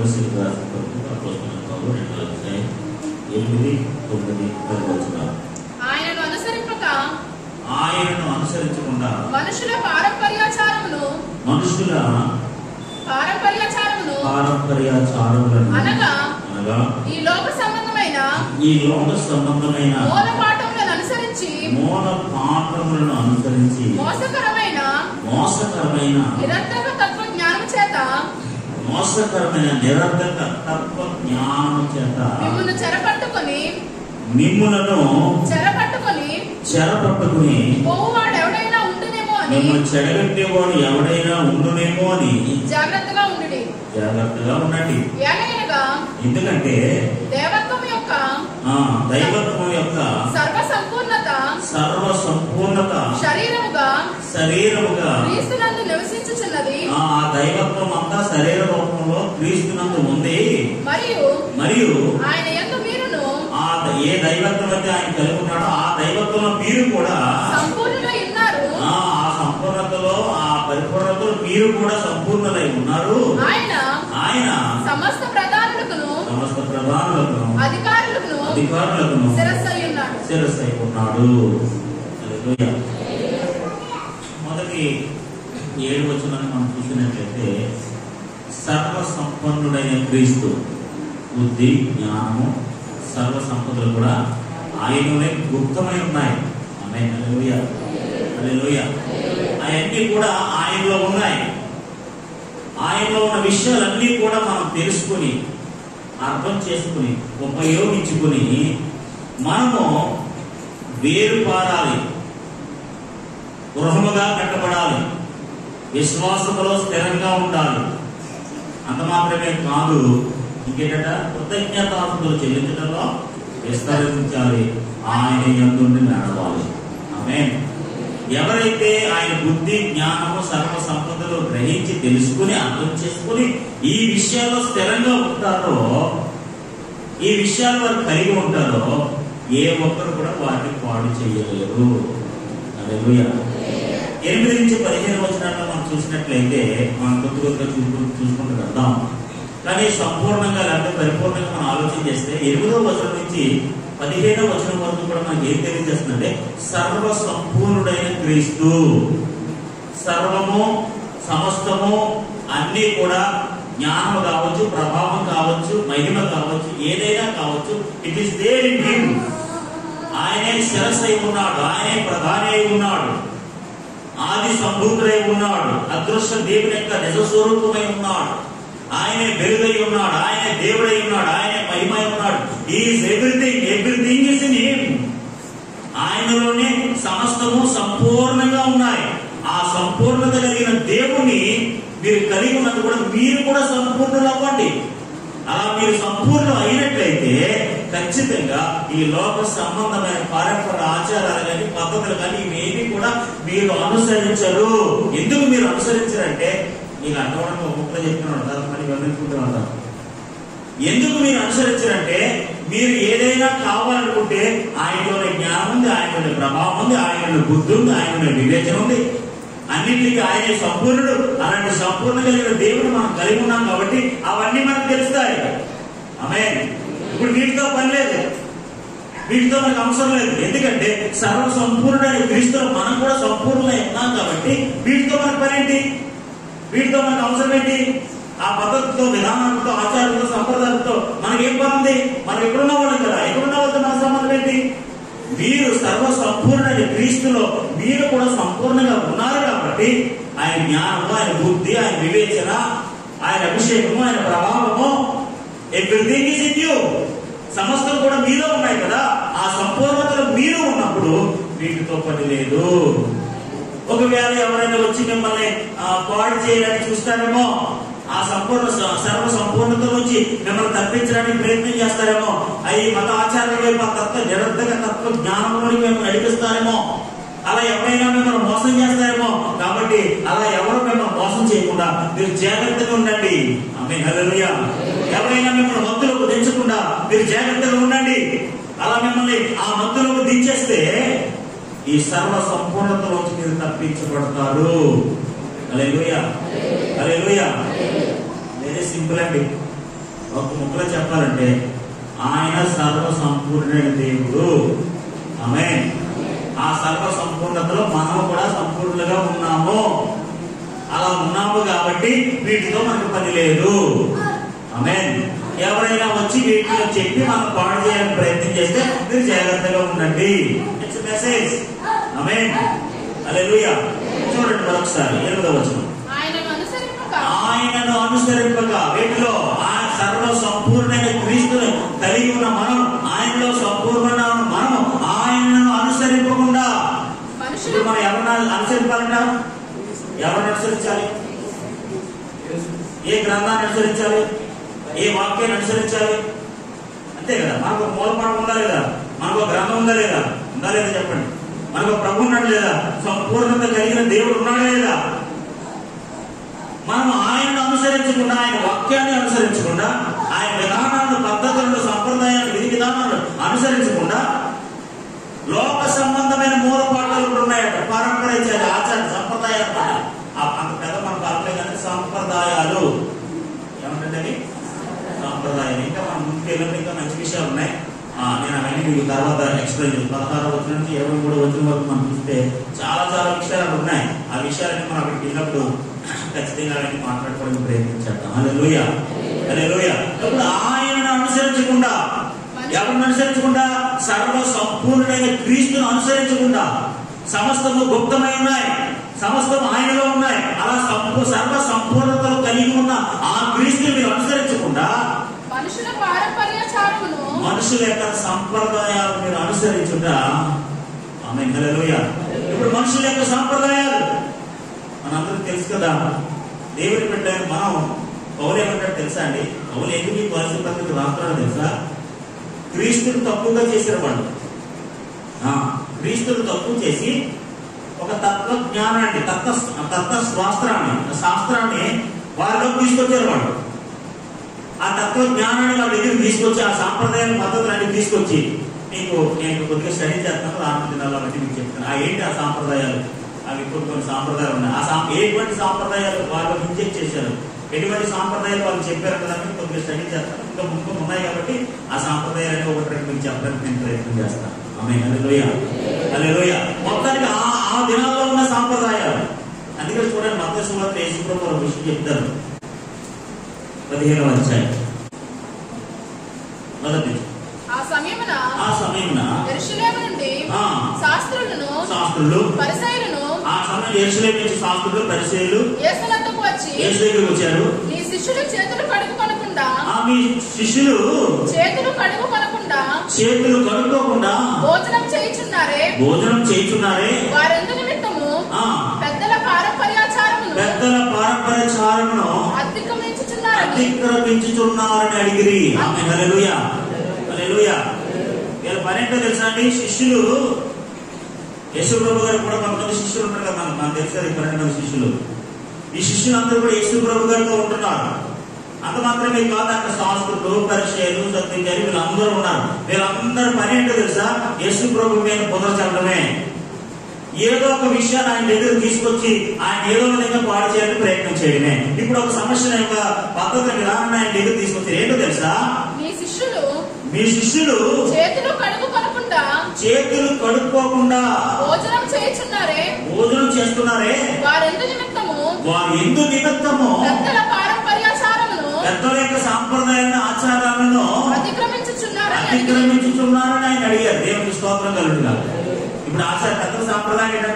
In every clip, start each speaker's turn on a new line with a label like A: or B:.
A: కొలసీలు రాసిన పత్రిక అపోస్తలుల పౌలు రెండవ అధ్యాయం ఎనిమిది తొమ్మిది పది వచనాలు
B: ఆయనను అనుసరింపక
A: ఆయనను అనుసరించకుండా
B: మనుషుల పారంపర్యాచారమును
A: మనుషుల
B: పారంపర్యాచారమును
A: పారంపర్యాచారములను
B: అనగా
A: అనగా
B: ఈ లోక సంబంధమైన
A: ఈ లోక సంబంధమైన
B: మూల పాఠములను అనుసరించి
A: మూల పాఠములను అనుసరించి
B: మోసకరమైన
A: మోసకరమైన
B: నిరర్థక తత్వ జ్ఞానం చేత
A: మోసకరమైన నిరర్ధక తత్వ జ్ఞానం చేత
B: మిమ్మల్ని చెరపట్టుకొని
A: మిమ్ములను
B: చెరపట్టుకొని
A: చెరపట్టుకుని
B: పోవువాడు ఎవడైనా ఉండునేమో అని
A: మిమ్మల్ని చెడగట్టేవాడు ఎవడైనా ఉండునేమో అని
B: జాగ్రత్తగా ఉండుడి
A: జాగ్రత్తగా ఉండండి
B: ఏలైనగా
A: ఎందుకంటే
B: దేవత్వం యొక్క
A: ఆ దైవత్వం యొక్క
B: సర్వ సంపూర్ణత
A: సర్వ సంపూర్ణత
B: శరీరముగా
A: శరీరముగా
B: క్రీస్తునందు నివసించుచున్నది
A: ఆ ఆ దైవత్వం అంతా శరీర రూపంలో క్రీస్తునందు ఉంది
B: మరియు
A: మరియు
B: ఆయన యందు మీరును
A: ఆ ద- ఏ దైవత్వం అయితే ఆయన కలిగి ఉన్నాడో ఆ దైవత్వంలో మీరు కూడా
B: సంపూర్ణులై ఉన్నారు
A: ఆ ఆ సంపూర్ణతలో ఆ పరిపూర్ణతలో మీరు కూడా సంపూర్ణలై ఉన్నారు
B: ఆయన
A: ఆయన
B: సమస్త ప్రధానులకును
A: సమస్త ప్రధానులకు
B: అధికారులకును
A: అధికారులకు
B: శిరస్సై ఉన్నాడు
A: శిరస్సు ఉన్నాడు హల్లెలూయా. మొదటి ఏడు వచనాన్ని మనం చూసినట్లయితే సర్వ సంపన్నుడైన క్రీస్తు బుద్ధి జ్ఞానము సర్వ సంపదలు కూడా ఆయనలోనే గుప్తమై ఉన్నాయి ఆమె హల్లెలూయా హల్లెలూయా అవన్నీ కూడా ఆయనలో ఉన్నాయి ఆయనలో ఉన్న విషయాలన్నీ కూడా మనం తెలుసుకుని అర్థం చేసుకుని ఉపయోగించుకుని మనము వేరు పారాలి గృహముగా కట్టబడాలి విశ్వాసములో స్థిరంగా ఉండాలి అంత మాత్రమే కాదు ఇంకేంట కృతజ్ఞతాస్తులు చెల్లించడంలో విస్తరించాలి ఆయన ఎందుండి నడవాలి ఆమె ఎవరైతే ఆయన బుద్ధి జ్ఞానము సర్వ సంపదలు గ్రహించి తెలుసుకుని అర్థం చేసుకుని ఈ విషయాల్లో స్థిరంగా ఉంటారో ఈ విషయాలు వారు కలిగి ఉంటారో ఏ ఒక్కరు కూడా వాటిని పాడు చేయలేరు హల్లెలూయా ఎనిమిది నుంచి పదిహేను వచనాల్లో మనం చూసినట్లయితే మనం కొద్ది కొద్దిగా చూసుకుంటూ చూసుకుంటూ వెళ్దాం కానీ సంపూర్ణంగా లేకపోతే పరిపూర్ణంగా మనం ఆలోచన చేస్తే ఎనిమిదో వచనం నుంచి పదిహేనో వచనం వరకు కూడా మనకి ఏం తెలియజేస్తుందంటే సర్వ సంపూర్ణుడైన క్రీస్తు సర్వము సమస్తము అన్నీ కూడా జ్ఞానము కావచ్చు ప్రభావం కావచ్చు మహిమ కావచ్చు ఏదైనా కావచ్చు it is there in him ఆయనే శిరస్సు అయి ఉన్నాడు ఆయనే ప్రధాని అయి ఉన్నాడు ఆది సంభూతుడై ఉన్నాడు అదృశ్య దేవుని యొక్క నిజ స్వరూపమై ఉన్నాడు ఆయనే వెలుగై ఉన్నాడు ఆయనే దేవుడై ఉన్నాడు ఆయనే మహిమై ఉన్నాడు is everything everything is in him ఆయనలోనే సమస్తము సంపూర్ణంగా ఉన్నాయి ఆ సంపూర్ణత కలిగిన దేవుని మీరు కలిగి ఉన్నది కూడా మీరు కూడా సంపూర్ణులు అవ్వండి అలా మీరు సంపూర్ణం అయినట్లయితే ఖచ్చితంగా ఈ లోక సంబంధమైన పారంపర ఆచారాలు కానీ పద్ధతులు కానీ ఇవేమి కూడా మీరు అనుసరించరు ఎందుకు మీరు అనుసరించరంటే మీకు అర్థమవడానికి ఒక ముక్కలో చెప్తున్నాడు తర్వాత మళ్ళీ వివరించుకుంటున్నాను ఎందుకు మీరు అనుసరించారంటే మీరు ఏదైనా కావాలనుకుంటే ఆయనలోని జ్ఞానం ఉంది ఆయనలోని ప్రభావం ఉంది ఆయనలో బుద్ధి ఉంది ఆయనలో వివేచన ఉంది అన్నింటికి ఆయనే సంపూర్ణుడు అలాంటి సంపూర్ణ కలిగిన దేవుడు మనం కలిగి ఉన్నాం కాబట్టి అవన్నీ మనకు తెలుస్తాయి ఆమె ఇప్పుడు వీటితో పని లేదు వీటితో మనకు అవసరం లేదు ఎందుకంటే సర్వ సంపూర్ణుడైన క్రీస్తులో మనం కూడా సంపూర్ణమై ఉన్నాం కాబట్టి వీటితో మనకు పని ఏంటి వీటితో మనకు అవసరం ఏంటి ఆ పద్ధతితో విధానాలతో ఆచారాలతో సంప్రదాయాలతో మనకి ఏం పని ఉంది మనం ఎక్కడున్న వాళ్ళం కదా ఎక్కడున్న వాళ్ళతో మన సంబంధం ఏంటి మీరు సర్వ సంపూర్ణమైన క్రీస్తులో మీరు కూడా సంపూర్ణంగా ఉన్నారు కాబట్టి ఆయన జ్ఞానము ఆయన బుద్ధి ఆయన వివేచన ఆయన అభిషేకము ఆయన ప్రభావము ఎవ్రీథింగ్ ఇస్ ఇన్ యూ సమస్తం కూడా మీలో ఉన్నాయి కదా ఆ సంపూర్ణతలో మీరు ఉన్నప్పుడు వీటితో పని లేదు ఒకవేళ ఎవరైనా వచ్చి మిమ్మల్ని ఆ, పాడు చేయడానికి చూస్తారేమో ఆ సంపూర్ణ స- సర్వ సంపూర్ణత నుంచి మిమ్మల్ని తప్పించడానికి ప్రయత్నం చేస్తారేమో అవి మత ఆచారాల వైపు ఆ తత్వ నిరర్ధక తత్వ జ్ఞానంలోకి మేము నడిపిస్తారేమో అలా ఎవరైనా మిమ్మల్ని మోసం చేస్తారేమో కాబట్టి అలా ఎవరు మిమ్మల్ని మోసం చేయకుండా మీరు జాగ్రత్తగా ఉండండి ఆమె హల్లెలూయా ఎవరైనా మిమ్మల్ని మత్తులోకి దించకుండా మీరు జాగ్రత్తగా ఉండండి అలా మిమ్మల్ని ఆ మత్తులోకి దించేస్తే ఈ సర్వ సంపూర్ణతలోంచి మీరు తప్పించబడతారు హల్లెలూయా హల్లెలూయా వెరీ సింపుల్ అండి ఒక ముక్కలో చెప్పాలంటే ఆయన సర్వ సంపూర్ణమైన దేవుడు ఆమె ఆ సర్వ సంపూర్ణతలో మనము కూడా సంపూర్ణంగా ఉన్నాము అలా ఉన్నాము కాబట్టి వీటితో మనకు పని లేదు ఆమె ఎవరైనా వచ్చి వీటిలో చెప్పి మనం పాడు చేయాలని ప్రయత్నం చేస్తే మీరు జాగ్రత్తగా ఉండండి ఇట్స్ మెసేజ్ ఆమె అలెలుయా చూడండి మరొకసారి ఎనిమిదవ వచనం
B: ఆయనను అనుసరింపక
A: ఆయనను అనుసరింపక వీటిలో ఆ సర్వ సంపూర్ణమైన క్రీస్తును కలిగి ఉన్న మనం ఆయనలో సంపూర్ణమైన మనం ఆయనను అనుసరింపకుండా ఇప్పుడు
B: మనుషులు
A: మనం ఎవరిని అనుసరింపాలంటారు ఎవరిని అనుసరించాలి ఏ గ్రంథాన్ని అనుసరించాలి ఏ వాక్యాన్ని అనుసరించాలి అంతే కదా మనకు ఒక మూలపాఠం ఉందా లేదా మనకు ఒక గ్రంథం ఉందా లేదా ఉందా లేదా చెప్పండి మనకు ఒక ప్రభు ఉన్నాడు లేదా సంపూర్ణత కలిగిన దేవుడు ఉన్నాడా లేదా మనం ఆయనను అనుసరించకుండా ఆయన వాక్యాన్ని అనుసరించకుండా ఆయన విధానాలను పద్ధతులను సంప్రదాయాలను విధి విధానాలను అనుసరించకుండా లోక సంబంధమైన మూలపాఠాలు కూడా ఉన్నాయట పారంపర్యాచార్య ఆచార సంప్రదాయాలు అన్నమాట. ఆ అంత పెద్ద మన పర్లేదు కానీ సంప్రదాయాలు ఏమంటే అవి? సాంప్రదాయాలు ఇంకా మనం ముందుకు వెళ్ళినప్పుడు ఇంకా మంచి విషయాలు ఉన్నాయి ఆ, నేను అవన్నీ మీకు తర్వాత ఎక్స్ప్లెయిన్ చేస్తాను పదహారు వచ్చిన నుంచి ఇరవై మూడు వచ్చిన వరకు మనం చూస్తే చాలా చాలా విషయాలు ఉన్నాయి ఆ విషయాలన్నీ మనం అక్కడికి వెళ్ళినప్పుడు ఖచ్చితంగా అవన్నీ మాట్లాడుకోవడానికి ప్రయత్నించేద్దాం అదే లోయ అదే లోయ ఇప్పుడు ఆయనను అనుసరించకుండా ఎవరిని అనుసరించకుండా సర్వ సంపూర్ణమైన క్రీస్తును అనుసరించకుండా సమస్తము గుప్తమై ఉన్నాయి సమస్తం ఆయనలో ఉన్నాయి అలా సంపూ సర్వ సంపూర్ణతలు కలిగి ఉన్న ఆ క్రీస్తుని మీరు అనుసరించకుండా
B: మనుషుల పారంపర్యాచారమును
A: మనుషుల యొక్క సంప్రదాయాలు మీరు అనుసరించుట ఆమె ఇప్పుడు మనుషుల యొక్క సంప్రదాయాలు మనందరికి తెలుసు కదా దేవుడి బిడ్డ మనం పౌలు ఏమంటాడు తెలుసా అండి పౌలు ఎందుకు ఈ పరిస్థితి పద్ధతి రాస్తున్నాడో తెలుసా క్రీస్తుని తప్పుగా చేసిన వాళ్ళు ఆ, క్రీస్తుని తప్పు చేసి ఒక తత్వ జ్ఞానాన్ని తత్వ తత్వ శాస్త్రాన్ని శాస్త్రాన్ని వారిలో తీసుకొచ్చారు వాళ్ళు ఆ తత్వ జ్ఞానాన్ని వాళ్ళ దగ్గర తీసుకొచ్చి ఆ సాంప్రదాయాల పద్ధతులన్నీ తీసుకొచ్చి మీకు నేను కొద్దిగా స్టడీ చేస్తాను రాను దినాల్లో బట్టి మీకు చెప్తాను ఆ ఏంటి ఆ సాంప్రదాయాలు అవి కొన్ని కొన్ని సాంప్రదాయాలు ఉన్నాయి ఆ సా- ఎటువంటి సాంప్రదాయాలు వాళ్ళు ఇంజెక్ట్ చేశారు ఎటువంటి సాంప్రదాయాలు వాళ్ళు చెప్పారు కదా అని కొద్దిగా స్టడీ చేస్తాను ఇంకా ముందు ఉన్నాయి కాబట్టి ఆ సాంప్రదాయాలని ఒకటి రెండు మీకు చెప్పడానికి నేను ప్రయత్నం చేస్తాను ఆమె అలెలోయ అలెలోయ మొత్తానికి ఆ ఆ దినాల్లో ఉన్న సాంప్రదాయాలు అందుకని చూడండి మత సువార్త యేసుప్రభు ఒక విషయం చెప్తారు పదిహేనవ అధ్యాయం మొదటి
B: ఆ సమయమున
A: ఆ సమయమున
B: యెరూషలేము నుండి
A: ఆ.
B: శాస్త్రులను
A: శాస్త్రులు
B: పరిసయులను
A: ఆ సమయం ఎరుసలేం నుంచి శాస్త్రులు పరిచయులు
B: యేసునద్దకు వచ్చి
A: యేసు దగ్గరికి వచ్చారు
B: నీ శిష్యులు చేతులు కడుగుకొనకుండా
A: ఆ మీ శిష్యులు
B: చేతులు కడుగుకొనకుండా
A: చేతులు కడుక్కోకుండా
B: భోజనం చేయుచున్నారే
A: భోజనం చేయుచున్నారే
B: వారెందు నిమిత్తము
A: ఆ
B: పెద్దల పారంపర్యాచారమును
A: పెద్దల పారంపర్యచారమును
B: అతిక్రమించుచున్నారని
A: అతిక్రమించుచున్నారని అడిగిరి ఆమె హల్లెలూయా హల్లెలూయా వీళ్ళ పని ఏంటో తెలుసా అండి శిష్యులు యేసు ప్రభు గారు కూడా కొంతమంది శిష్యులు ఉంటారు కదా మనకు మనకు తెలుసు కదా ఈ పన్నెండు మంది శిష్యులు ఈ శిష్యులందరూ కూడా యేసు ప్రభు గారితో ఉంటున్నారు అంత మాత్రమే కాదు అక్కడ శాస్త్రులు పరిచయాలు సత్యంజాలు వీళ్ళందరూ ఉన్నారు వీళ్ళందరూ పని ఏంటో తెలుసా యేసు ప్రభు మీద కుదరచడమే ఏదో ఒక విషయాన్ని ఆయన దగ్గర తీసుకొచ్చి ఆయన ఏదో ఒక విధంగా పాడు చేయాలని ప్రయత్నం చేయడమే ఇప్పుడు ఒక సమస్య యొక్క పద్ధతి విధానాన్ని ఆయన దగ్గర తీసుకొచ్చారు ఏంటో తెలుసా
B: నీ శిష్యులు
A: మీ శిష్యులు
B: చేతులు కడుగుకొనకుండా
A: చేతులు కడుక్కోకుండా
B: భోజనం చేయుచున్నారే
A: భోజనం చేస్తున్నారే
B: వారెందు నిమిత్తము
A: వారు ఎందు నిమిత్తము
B: పెద్దల పారంపర్యాచారమును
A: పెద్దల యొక్క సాంప్రదాయాలను ఆచారాలను
B: అతిక్రమించుచున్నారని అడిగిరి.
A: అతిక్రమించుతున్నారని ఆయన అడిగారు దేవునికి స్తోత్రం కలుగుగా ఇప్పుడు ఆచార పెద్దల సాంప్రదాయం ఏంటంట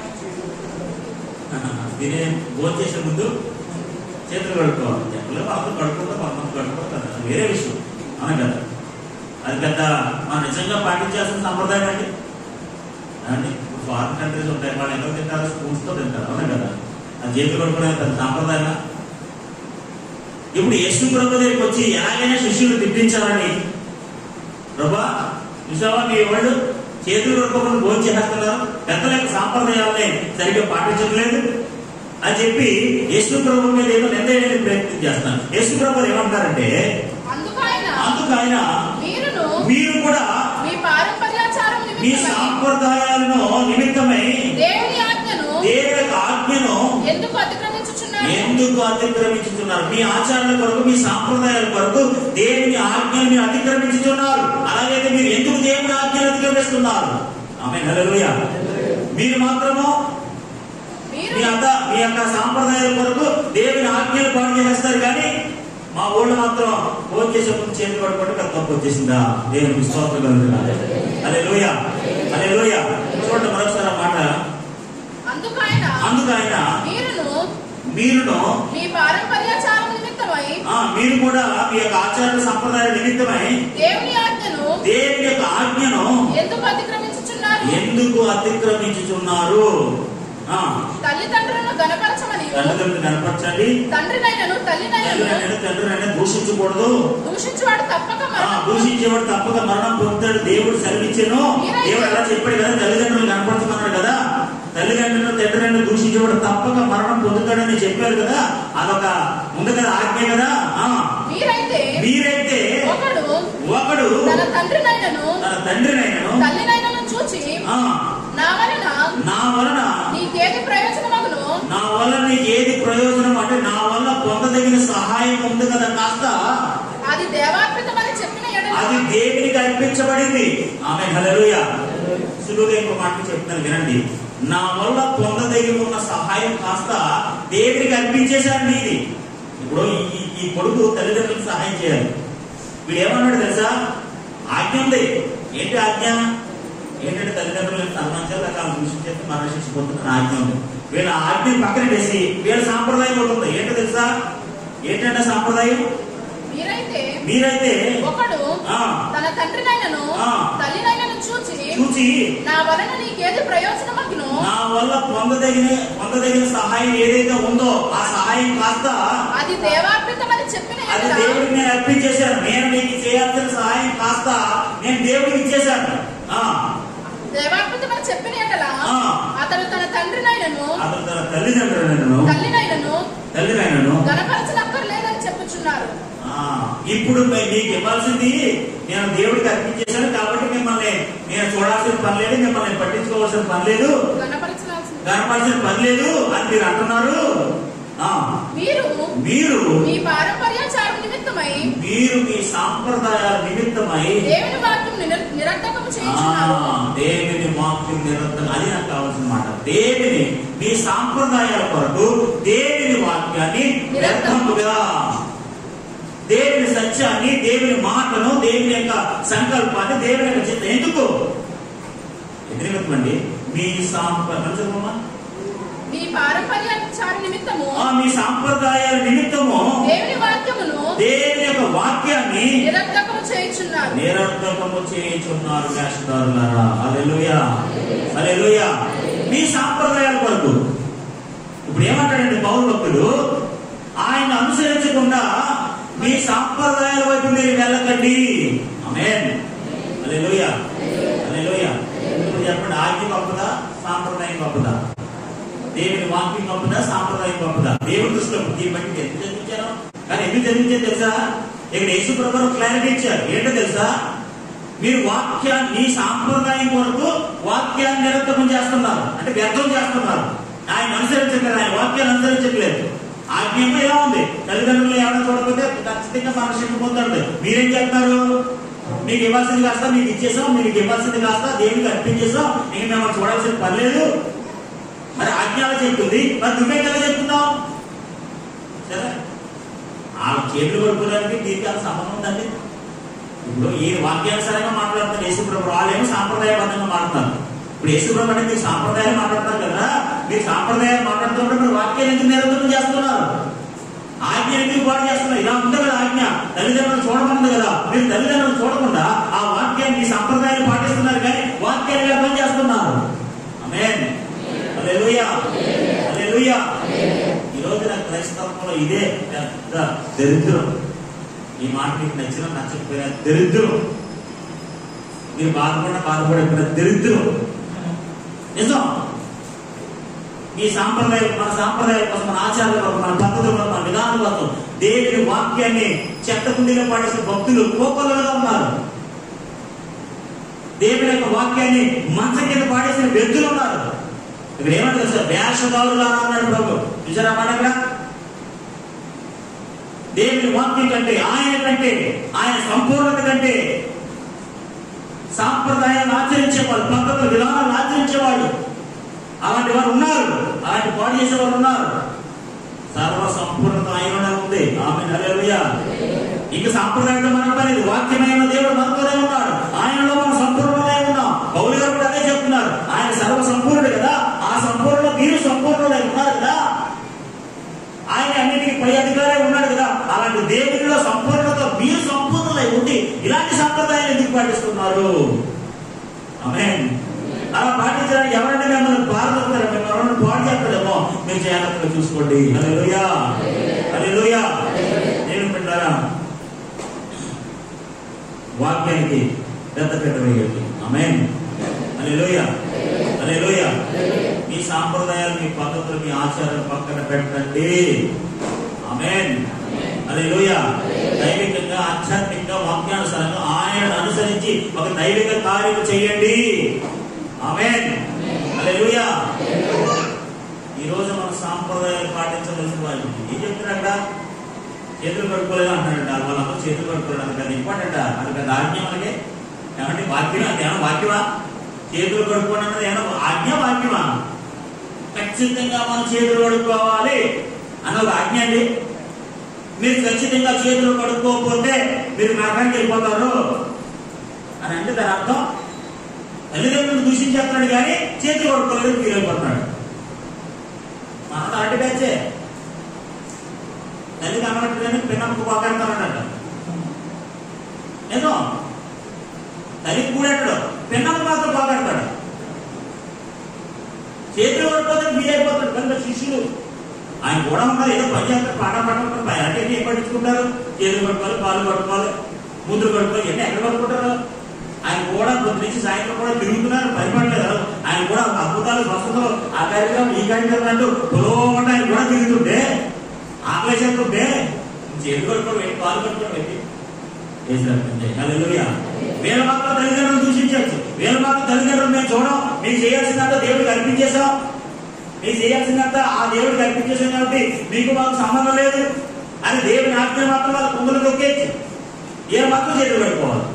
A: దీని భోజనం చేసే ముందు చేతులు కడుక్కోవాలి చెప్పలే వాళ్ళతో కడుక్కుంటే కొంతమంది కడుక్కోవాలి అది వేరే విషయం అవును కదా అది పెద్ద మనం నిజంగా పాటించాల్సిన సాంప్రదాయం అండి అండి ఇప్పుడు ఫారిన్ కంట్రీస్ ఉంటాయి వాళ్ళు ఎవరు తింటారు స్పూన్స్ తో తింటారు అవునా కదా అది చేతులు కడుక్కోవడం పెద్ద సాంప్రదాయమా ఇప్పుడు యేసు ప్రభు దగ్గరికి వచ్చి ఎలాగైనా శిష్యులు తిప్పించాలని ప్రభా చూసావా మీ వాళ్ళు చేతులు కడుక్కోకుండా భోజనం చేస్తున్నారు పెద్దల యొక్క సాంప్రదాయాలని సరిగ్గా పాటించట్లేదు అని చెప్పి యేసు ప్రభు మీద ఏదో నిర్ణయం ప్రయత్నం చేస్తున్నారు యేసు ప్రభు ఏమంటారంటే
B: అందుకు ఆయన
A: అందుకు ఆయన
B: మీరును
A: మీరు కూడా
B: మీ పారంపర్యాచారం
A: మీ
B: నిమిత్తమై
A: సాంప్రదాయాలను నిమిత్తమై
B: దేవుని ఆజ్ఞను
A: దేవుని యొక్క ఆజ్ఞను
B: ఎందుకు అతిక్రమించుచున్నారు
A: ఎందుకు అతిక్రమించుతున్నారు మీ ఆచారాల కొరకు మీ సాంప్రదాయాల కొరకు ఆమె హల్లెలూయా మీరు మాత్రము
B: మీరు
A: మీ యొక్క మీ యొక్క సాంప్రదాయాల కొరకు దేవుని ఆజ్ఞలు పాడు చేస్తారు కానీ మా ఊళ్ళో మాత్రం ఫోన్ చేసే ముందు చేతి పడుకుంటే పెద్ద తప్పు వచ్చేసిందా దేవుని విశ్వాసం కలుగుతుందా అదే లోయ అదే లోయ చూడండి మరొకసారి ఆ మాట
B: అందుకు ఆయన
A: అందుకు ఆయన
B: మీరును
A: మీరును
B: మీ పారంపర్యాచారం నిమిత్తమై
A: ఆ, మీరు కూడా మీ యొక్క ఆచార సంప్రదాయ నిమిత్తమై
B: దేవుని ఆజ్ఞను
A: దేవుని యొక్క ఆజ్ఞను
B: ఎందుకు అతిక్రమించుచున్నారు
A: ఎందుకు అతిక్రమించుచున్నారు ఆ,
B: తల్లిదండ్రులను గణపరచమని
A: తల్లిదండ్రులు కనపరచండి
B: తండ్రినైనను తల్లినైనను
A: తల్లిదండ్రులు తండ్రినైనా దూషించకూడదు
B: దూషించువాడు తప్పక
A: ఆ,
B: మరణం
A: దూషించేవాడు తప్పక మరణం పొందుతాడు దేవుడు సెలవిచ్చాను దేవుడు అలా చెప్పాడు కదా తల్లిదండ్రులు కనపడుతున్నాడు కదా తల్లిదండ్రులు తండ్రిని దూషించేవాడు తప్పక మరణం పొందుతాడని చెప్పారు కదా అదొక ఉంది కదా ఆజ్ఞ కదా ఆ
B: మీరైతే
A: మీరైతే
B: ఒకడు
A: ఒకడు
B: తన తండ్రినైనను
A: తన తండ్రినైనను
B: తల్లినైనను చూచి
A: ఆ,
B: నా వలన
A: నా వలన
B: నీకేది ప్రయోజనమగును
A: నా వల్ల నీకు ఏది ప్రయోజనం అంటే నా వల్ల పొందదగిన సహాయం ఉంది కదా కాస్త
B: అది దేవార్పితమని చెప్పిన ఎడల
A: అది దేవునికి అర్పించబడింది ఆమె హల్లెలూయా సులువుగా ఇంకో మాట చెప్తాను వినండి నా వల్ల పొందదగి ఉన్న సహాయం కాస్త దేవునికి అర్పించేశాను నీది ఇప్పుడు ఈ- ఈ- ఈ కొడుకు తల్లిదండ్రులకు సహాయం చేయాలి వీడు ఏమన్నాడు తెలుసా ఆజ్ఞ ఉంది ఏంటి ఆజ్ఞ ఏంటంటే తల్లిదండ్రులను సన్మానించాలి రకాల దృష్టి చేస్తే మరణించిపోతున్న ఆజ్ఞ ఉంది వీళ్ళ ఆజ్ఞ పక్కన వేసి వీళ్ళ సాంప్రదాయం ఒకటి ఉంది ఏంటో తెలుసా ఏంటంటే సాంప్రదాయం
B: మీరైతే
A: మీరైతే
B: ఒకడు
A: ఆ,
B: తన తండ్రినైనను
A: ఆ.
B: తల్లినైనను చూచి
A: చూసి
B: నా వలన నీకేది ప్రయోజనమగును
A: నా వల్ల పొందదగిన పొందదగిన సహాయం ఏదైతే ఉందో ఆ సహాయం కాస్త
B: అది దేవార్పితమని చెప్పిన
A: అది
B: ఎడల
A: దేవుడికి నేను అర్పించేశాను నేను నీకు చేయాల్సిన సహాయం కాస్త నేను దేవుడికి ఇచ్చేశాను ఆ,
B: దేవార్పితమని చెప్పిన ఎడల
A: ఆ.
B: అతడు తన తండ్రినైనను
A: అతను తన తల్లిదండ్రులను
B: తల్లినైనను
A: తల్లిదండ్రులను
B: గణపరచనక్కర్లేదని చెప్పుచున్నారు
A: ఆ, ఇప్పుడు మీ- మీకు ఇవ్వాల్సింది నేను దేవుడికి అర్పించేశాను కాబట్టి మిమ్మల్ని నేను చూడాల్సిన పని లేదు మిమ్మల్ని పట్టించుకోవాల్సిన పని లేదు
B: గణపరచాల్సింది
A: కనపడాల్సిన పని లేదు అని మీరు అంటున్నారు ఆ,
B: మీరు
A: మీరు
B: మీ పారంపర్యాచారం నిమిత్తమై
A: మీరు మీ సాంప్రదాయాల నిమిత్తమై
B: దేవుని వాక్యం నిర- నిరర్థకము
A: ఆ,
B: చేయించున్నారు
A: దేవుని వాక్యం నిరంతరం అది నాకు కావాల్సిన మాట దేవుని మీ సాంప్రదాయాల కొరకు దేవుని వాక్యాన్ని వ్యర్థముగా దేవుని సత్యాన్ని దేవుని మాటను దేవుని యొక్క సంకల్పాన్ని దేవుని యొక్క చిత్తం ఎందుకు ఎందుకు నిమిత్తమండి మీ సాంప్రదాయ
B: మీ పారంపర్యాచార నిమిత్తము
A: ఆ మీ సాంప్రదాయాల నిమిత్తము
B: దేవుని వాక్యమును
A: దేవుని యొక్క వాక్యాన్ని
B: నిరర్థకము చేయించున్నారు
A: నిరర్థకము చేయుచున్నారు వేషధారులారా అలెలుయా అలెలుయా మీ సాంప్రదాయాల కొరకు ఇప్పుడు ఏమంటాడండి పౌరు భక్తుడు ఆయన అనుసరించకుండా మీ సాంప్రదాయాల వైపు మీరు వెళ్ళకండి ఆమేన్ అలెలుయా అలెలుయా ఇప్పుడు చెప్పండి ఆజ్ఞ గొప్పదా సాంప్రదాయం గొప్పదా దేవుని వాక్యం గొప్పదా సాంప్రదాయం గొప్పదా దేవుడి దృష్టిలో దీన్ని బట్టి ఎందుకు చదివించారు కానీ ఎందుకు చదివించారు తెలుసా ఇక్కడ యేసు ప్రభు క్లారిటీ ఇచ్చారు ఏంటో తెలుసా మీరు వాక్యాన్ని మీ సాంప్రదాయం కొరకు వాక్యాన్ని నిరంతరం చేస్తున్నారు అంటే వ్యర్థం చేస్తున్నారు ఆయన అనుసరించట్లేదు ఆయన వాక్యాన్ని అనుసరించట్లేదు ఆజ్ఞ ఎలా ఉంది తల్లిదండ్రులు ఎవరైనా చూడకపోతే ఖచ్చితంగా మన శక్తి పొందండి మీరేం చేస్తారు మీకు ఇవ్వాల్సింది కాస్త మీకు ఇచ్చేసాం మీకు ఇవ్వాల్సింది కాస్త దేవునికి అర్పించేసాం ఇంక మేము చూడాల్సిన పని లేదు మరి ఆజ్ఞాలు చెప్తుంది మరి నువ్వే కదా చెప్తున్నావు సరే ఆ చేతులు పడుకోవడానికి దీనికి అంత సంబంధం ఉందండి ఇప్పుడు ఈ వాక్యానుసారంగా మాట్లాడుతున్నారు యేసుప్రభు వాళ్ళేమో సాంప్రదాయబద్ధంగా మాట్లాడుతున్నారు ఇప్పుడు యేసుప్రభు అంటే మీరు సాంప్రదాయం మాట్లాడతారు కదా మీరు సాంప్రదాయాలు మాట్లాడుతున్నప్పుడు మీరు వాక్యాన్ని ఎందుకు నిరంతరం చేస్తున్నారు ఆజ్ఞ ఎందుకు పాటు చేస్తున్నారు ఇలా ఉంది కదా ఆజ్ఞ తల్లిదండ్రులు చూడమన్నది కదా మీరు తల్లిదండ్రులు చూడకుండా ఆ వాక్యాన్ని మీ సంప్రదాయాన్ని పాటిస్తున్నారు కానీ వాక్యాన్ని వ్యర్థం చేస్తున్నారు ఆమేన్ హల్లెలూయా హల్లెలూయా ఈ రోజు నా క్రైస్తవంలో ఇదే పెద్ద దరిద్రం ఈ మాట మీకు నచ్చిన నచ్చకపోయినా దరిద్రం మీరు బాధపడిన బాధపడకపోయినా దరిద్రం నిజం ఈ సాంప్రదాయం మన సాంప్రదాయం కోసం మన ఆచారాల కోసం మన పద్ధతుల కోసం మన విధానం కోసం దేవుని వాక్యాన్ని చెత్త కుండీలో పాడేసిన భక్తులు కోపలుగా ఉన్నారు దేవుని యొక్క వాక్యాన్ని మంచం కింద పాడేసిన వ్యక్తులు ఉన్నారు ఇక్కడ ఏమంటారు సార్ వేషధారులు అన్నాడు ప్రభు చూసారా మాట ఇక్కడ దేవుని వాక్యం కంటే ఆయన కంటే ఆయన సంపూర్ణత కంటే సాంప్రదాయాన్ని ఆచరించేవాళ్ళు పద్ధతులు విధానాలు ఆచరించేవాళ్ళు అలాంటి వారు ఉన్నారు అలాంటి పాడు చేసేవారు ఉన్నారు సర్వ సంపూర్ణత ఆయన ఉంది ఆమె హల్లెలూయా ఇంక సాంప్రదాయంలో మనకు పనిది వాక్యమైన దేవుడు మనతోనే ఉన్నాడు ఆయనలో మనం సంపూర్ణమై ఉన్నాం పౌలు గారు కూడా అదే చెప్తున్నారు ఆయన సర్వ సంపూర్ణుడు కదా ఆ సంపూర్ణ మీరు సంపూర్ణులై ఉన్నారు కదా ఆయన అన్నిటికీ పై అధికారే ఉన్నాడు కదా అలాంటి దేవుడిలో సంపూర్ణత మీరు సంపూర్ణులై ఉండి ఇలాంటి సంప్రదాయాలు ఎందుకు పాటిస్తున్నారు ఆమె అలా పాటించడానికి ఎవరంటే మిమ్మల్ని బాధపడతారు మిమ్మల్ని ఎవరైనా పాడు చేస్తారేమో మీరు జాగ్రత్తగా చూసుకోండి హల్లెలూయా హల్లెలూయా నేను పెట్టారా వాక్యానికి పెద్ద పెద్ద వేయండి ఆమె హల్లెలూయా హల్లెలూయా మీ సాంప్రదాయాలు మీ పద్ధతులు మీ ఆచారాలు పక్కన పెట్టండి ఆమెన్ హల్లెలూయా దైవికంగా ఆధ్యాత్మికంగా వాక్యానుసారంగా ఆయనను అనుసరించి ఒక దైవిక కార్యం చేయండి ఆమెన్ హల్లెలూయా ఈ రోజు మన సాంప్రదాయాలు పాటించవలసిన వాళ్ళు ఏం చెప్తున్నారు అక్కడ చేతులు కడుక్కోలేదు అంటారంట వాళ్ళందరూ చేతులు కడుక్కోలేదు అది పెద్ద ఇంపార్టెంట్ అది పెద్ద ఆజ్ఞ మనకి ఏమంటే వాక్యమా అది ఏమన్నా వాక్యమా చేతులు కడుక్కోండి అన్నది ఏమన్నా ఆజ్ఞ వాక్యమా ఖచ్చితంగా మనం చేతులు కడుక్కోవాలి అన్న ఒక ఆజ్ఞ అండి మీరు ఖచ్చితంగా చేతులు కడుక్కోకపోతే మీరు నరకానికి వెళ్ళిపోతారు అని అంటే దాని అర్థం తల్లిదండ్రులు దూషించేస్తున్నాడు కానీ చేతులు కడుక్కోలేదు ఫీల్ అయిపోతున్నాడు మన అరటి బ్యాచే తల్లి కనబట్టదని పిన్నమ్మకు పోగడతానంట ఏదో తల్లికి కూడాడు పిన్నమ్మ మాత్రం పోగడతాడు చేతులు పడిపోతే ఫీల్ అయిపోతాడు కనుక శిష్యులు ఆయన కూడా ఉన్నారు ఏదో పని చేస్తారు పాట పట్టుకుంటారు పై అంటే ఏం పట్టించుకుంటారు చేతులు పట్టుకోవాలి కాళ్ళు పట్టుకోవాలి ముద్దులు పట్టుకోవాలి ఇవన్నీ ఎక్కడ పట్టుకుంటారు ఆయన కూడా పొద్దు నుంచి సాయంత్రం కూడా తిరుగుతున్నారు భయపడలేదు ఆయన కూడా అద్భుతాలు స్వస్థతలు ఆ కార్యక్రమం ఈ కార్యక్రమం అంటూ పొలవకుండా ఆయన కూడా తిరుగుతుంటే ఆకలి చేస్తుంటే చేతులు పట్టుకోవడం ఏంటి కాళ్ళు పట్టుకోవడం ఏంటి చేసినట్టుంటే హల్లెలూయా వీళ్ళ మాత్రం తల్లిదండ్రులు దూషించవచ్చు వీళ్ళ మాత్రం తల్లిదండ్రులు మేము చూడం మీకు చేయాల్సిందంతా దేవుడికి అర్పించేసాం మీకు చేయాల్సిందంతా ఆ దేవుడికి అర్పించేసాం కాబట్టి మీకు మాకు సంబంధం లేదు అని దేవుని ఆజ్ఞ మాత్రం వాళ్ళ కుంగులు తొక్కేసి ఏ మాత్రం చేతులు పెట్టుకోవాలి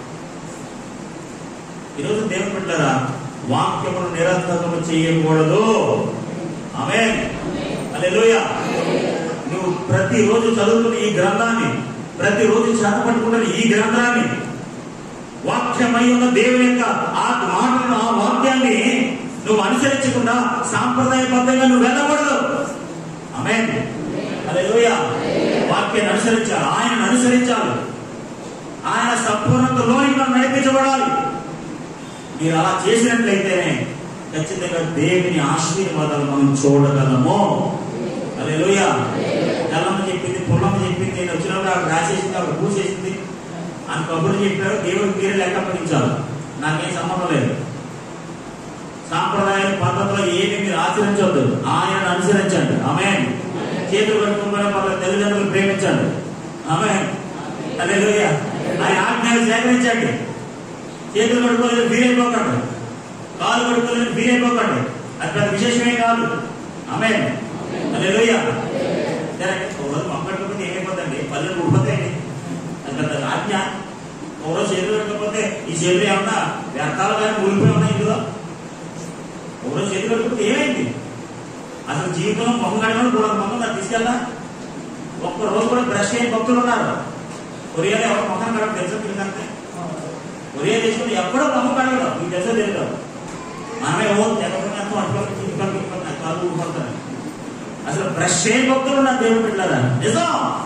A: ఈరోజు దేవుని పెట్టారా వాక్యమును నిరంతరము చేయకూడదు ఆమె హల్లెలూయా నువ్వు ప్రతిరోజు చదువుతున్న ఈ గ్రంథాన్ని ప్రతిరోజు చదవబట్టుకున్న ఈ గ్రంథాన్ని వాక్యమై ఉన్న దేవుని యొక్క ఆ మాటను ఆ వాక్యాన్ని నువ్వు అనుసరించకుండా సాంప్రదాయబద్ధంగా నువ్వు వెళ్ళకూడదు ఆమె హల్లెలూయ వాక్యాన్ని అనుసరించాలి ఆయనను అనుసరించాలి ఆయన సంపూర్ణతలోని మనం నడిపించబడాలి మీరు అలా చేసినట్లయితేనే ఖచ్చితంగా దేవుని ఆశీర్వాదాలు మనం చూడగలము అదే లోయ తెల్లమ్మ చెప్పింది పుల్లమ్మ చెప్పింది నేను వచ్చినప్పుడు ఆవిడ రాసేసింది ఆవిడ పూసేసింది అని కబుర్లు చెప్పారు దేవుడికి మీరే లెక్క అప్పగించాలి నాకేం సంబంధం లేదు సాంప్రదాయ పద్ధతిలో ఏమి మీరు ఆచరించవద్దు ఆయనను అనుసరించండి ఆమె చేతులు కట్టుకునే వాళ్ళ తల్లిదండ్రులు ప్రేమించండి ఆమె అదే ఆయన ఆజ్ఞలు సేకరించండి చేతులు కడుక్కోలేదు వీరైపోకండి కాలు కడుక్కోలేదు వీరైపోకండి అది పెద్ద విశేషమే కాదు ఆమె అదే లోయ రోజు మొక్కకపోతే ఏమైపోతుంది పల్లెలు ఊడిపోతాయండి అది పెద్ద ఆజ్ఞ ఓ రోజు చేతులు కట్టకపోతే ఈ చేతులు ఏమన్నా వ్యర్థాలు కానీ ఊరిపోయి ఉన్నాయి ఇందులో ఓ రోజు చేతులు కట్టుకుంటే ఏమైంది అసలు జీవితంలో మొహం కడగడం కూడా మొహం నాకు తీసుకెళ్దా ఒక్క రోజు కూడా బ్రష్ చేయని భక్తులు ఉన్నారు కొరియాలో ఎవరు మొహం కడగడం తెలుసా తిరిగి ఒరే దేశంలో ఎప్పుడో మొహం కడగడం మీకు తెలుసా తెలియదు మనమే ఓ తెగకుండా అటువంటి కాలు ఊడిపోతారు అసలు బ్రష్ చేయని భక్తులు ఉన్నారు దేవుడు బిడ్డారా నిజం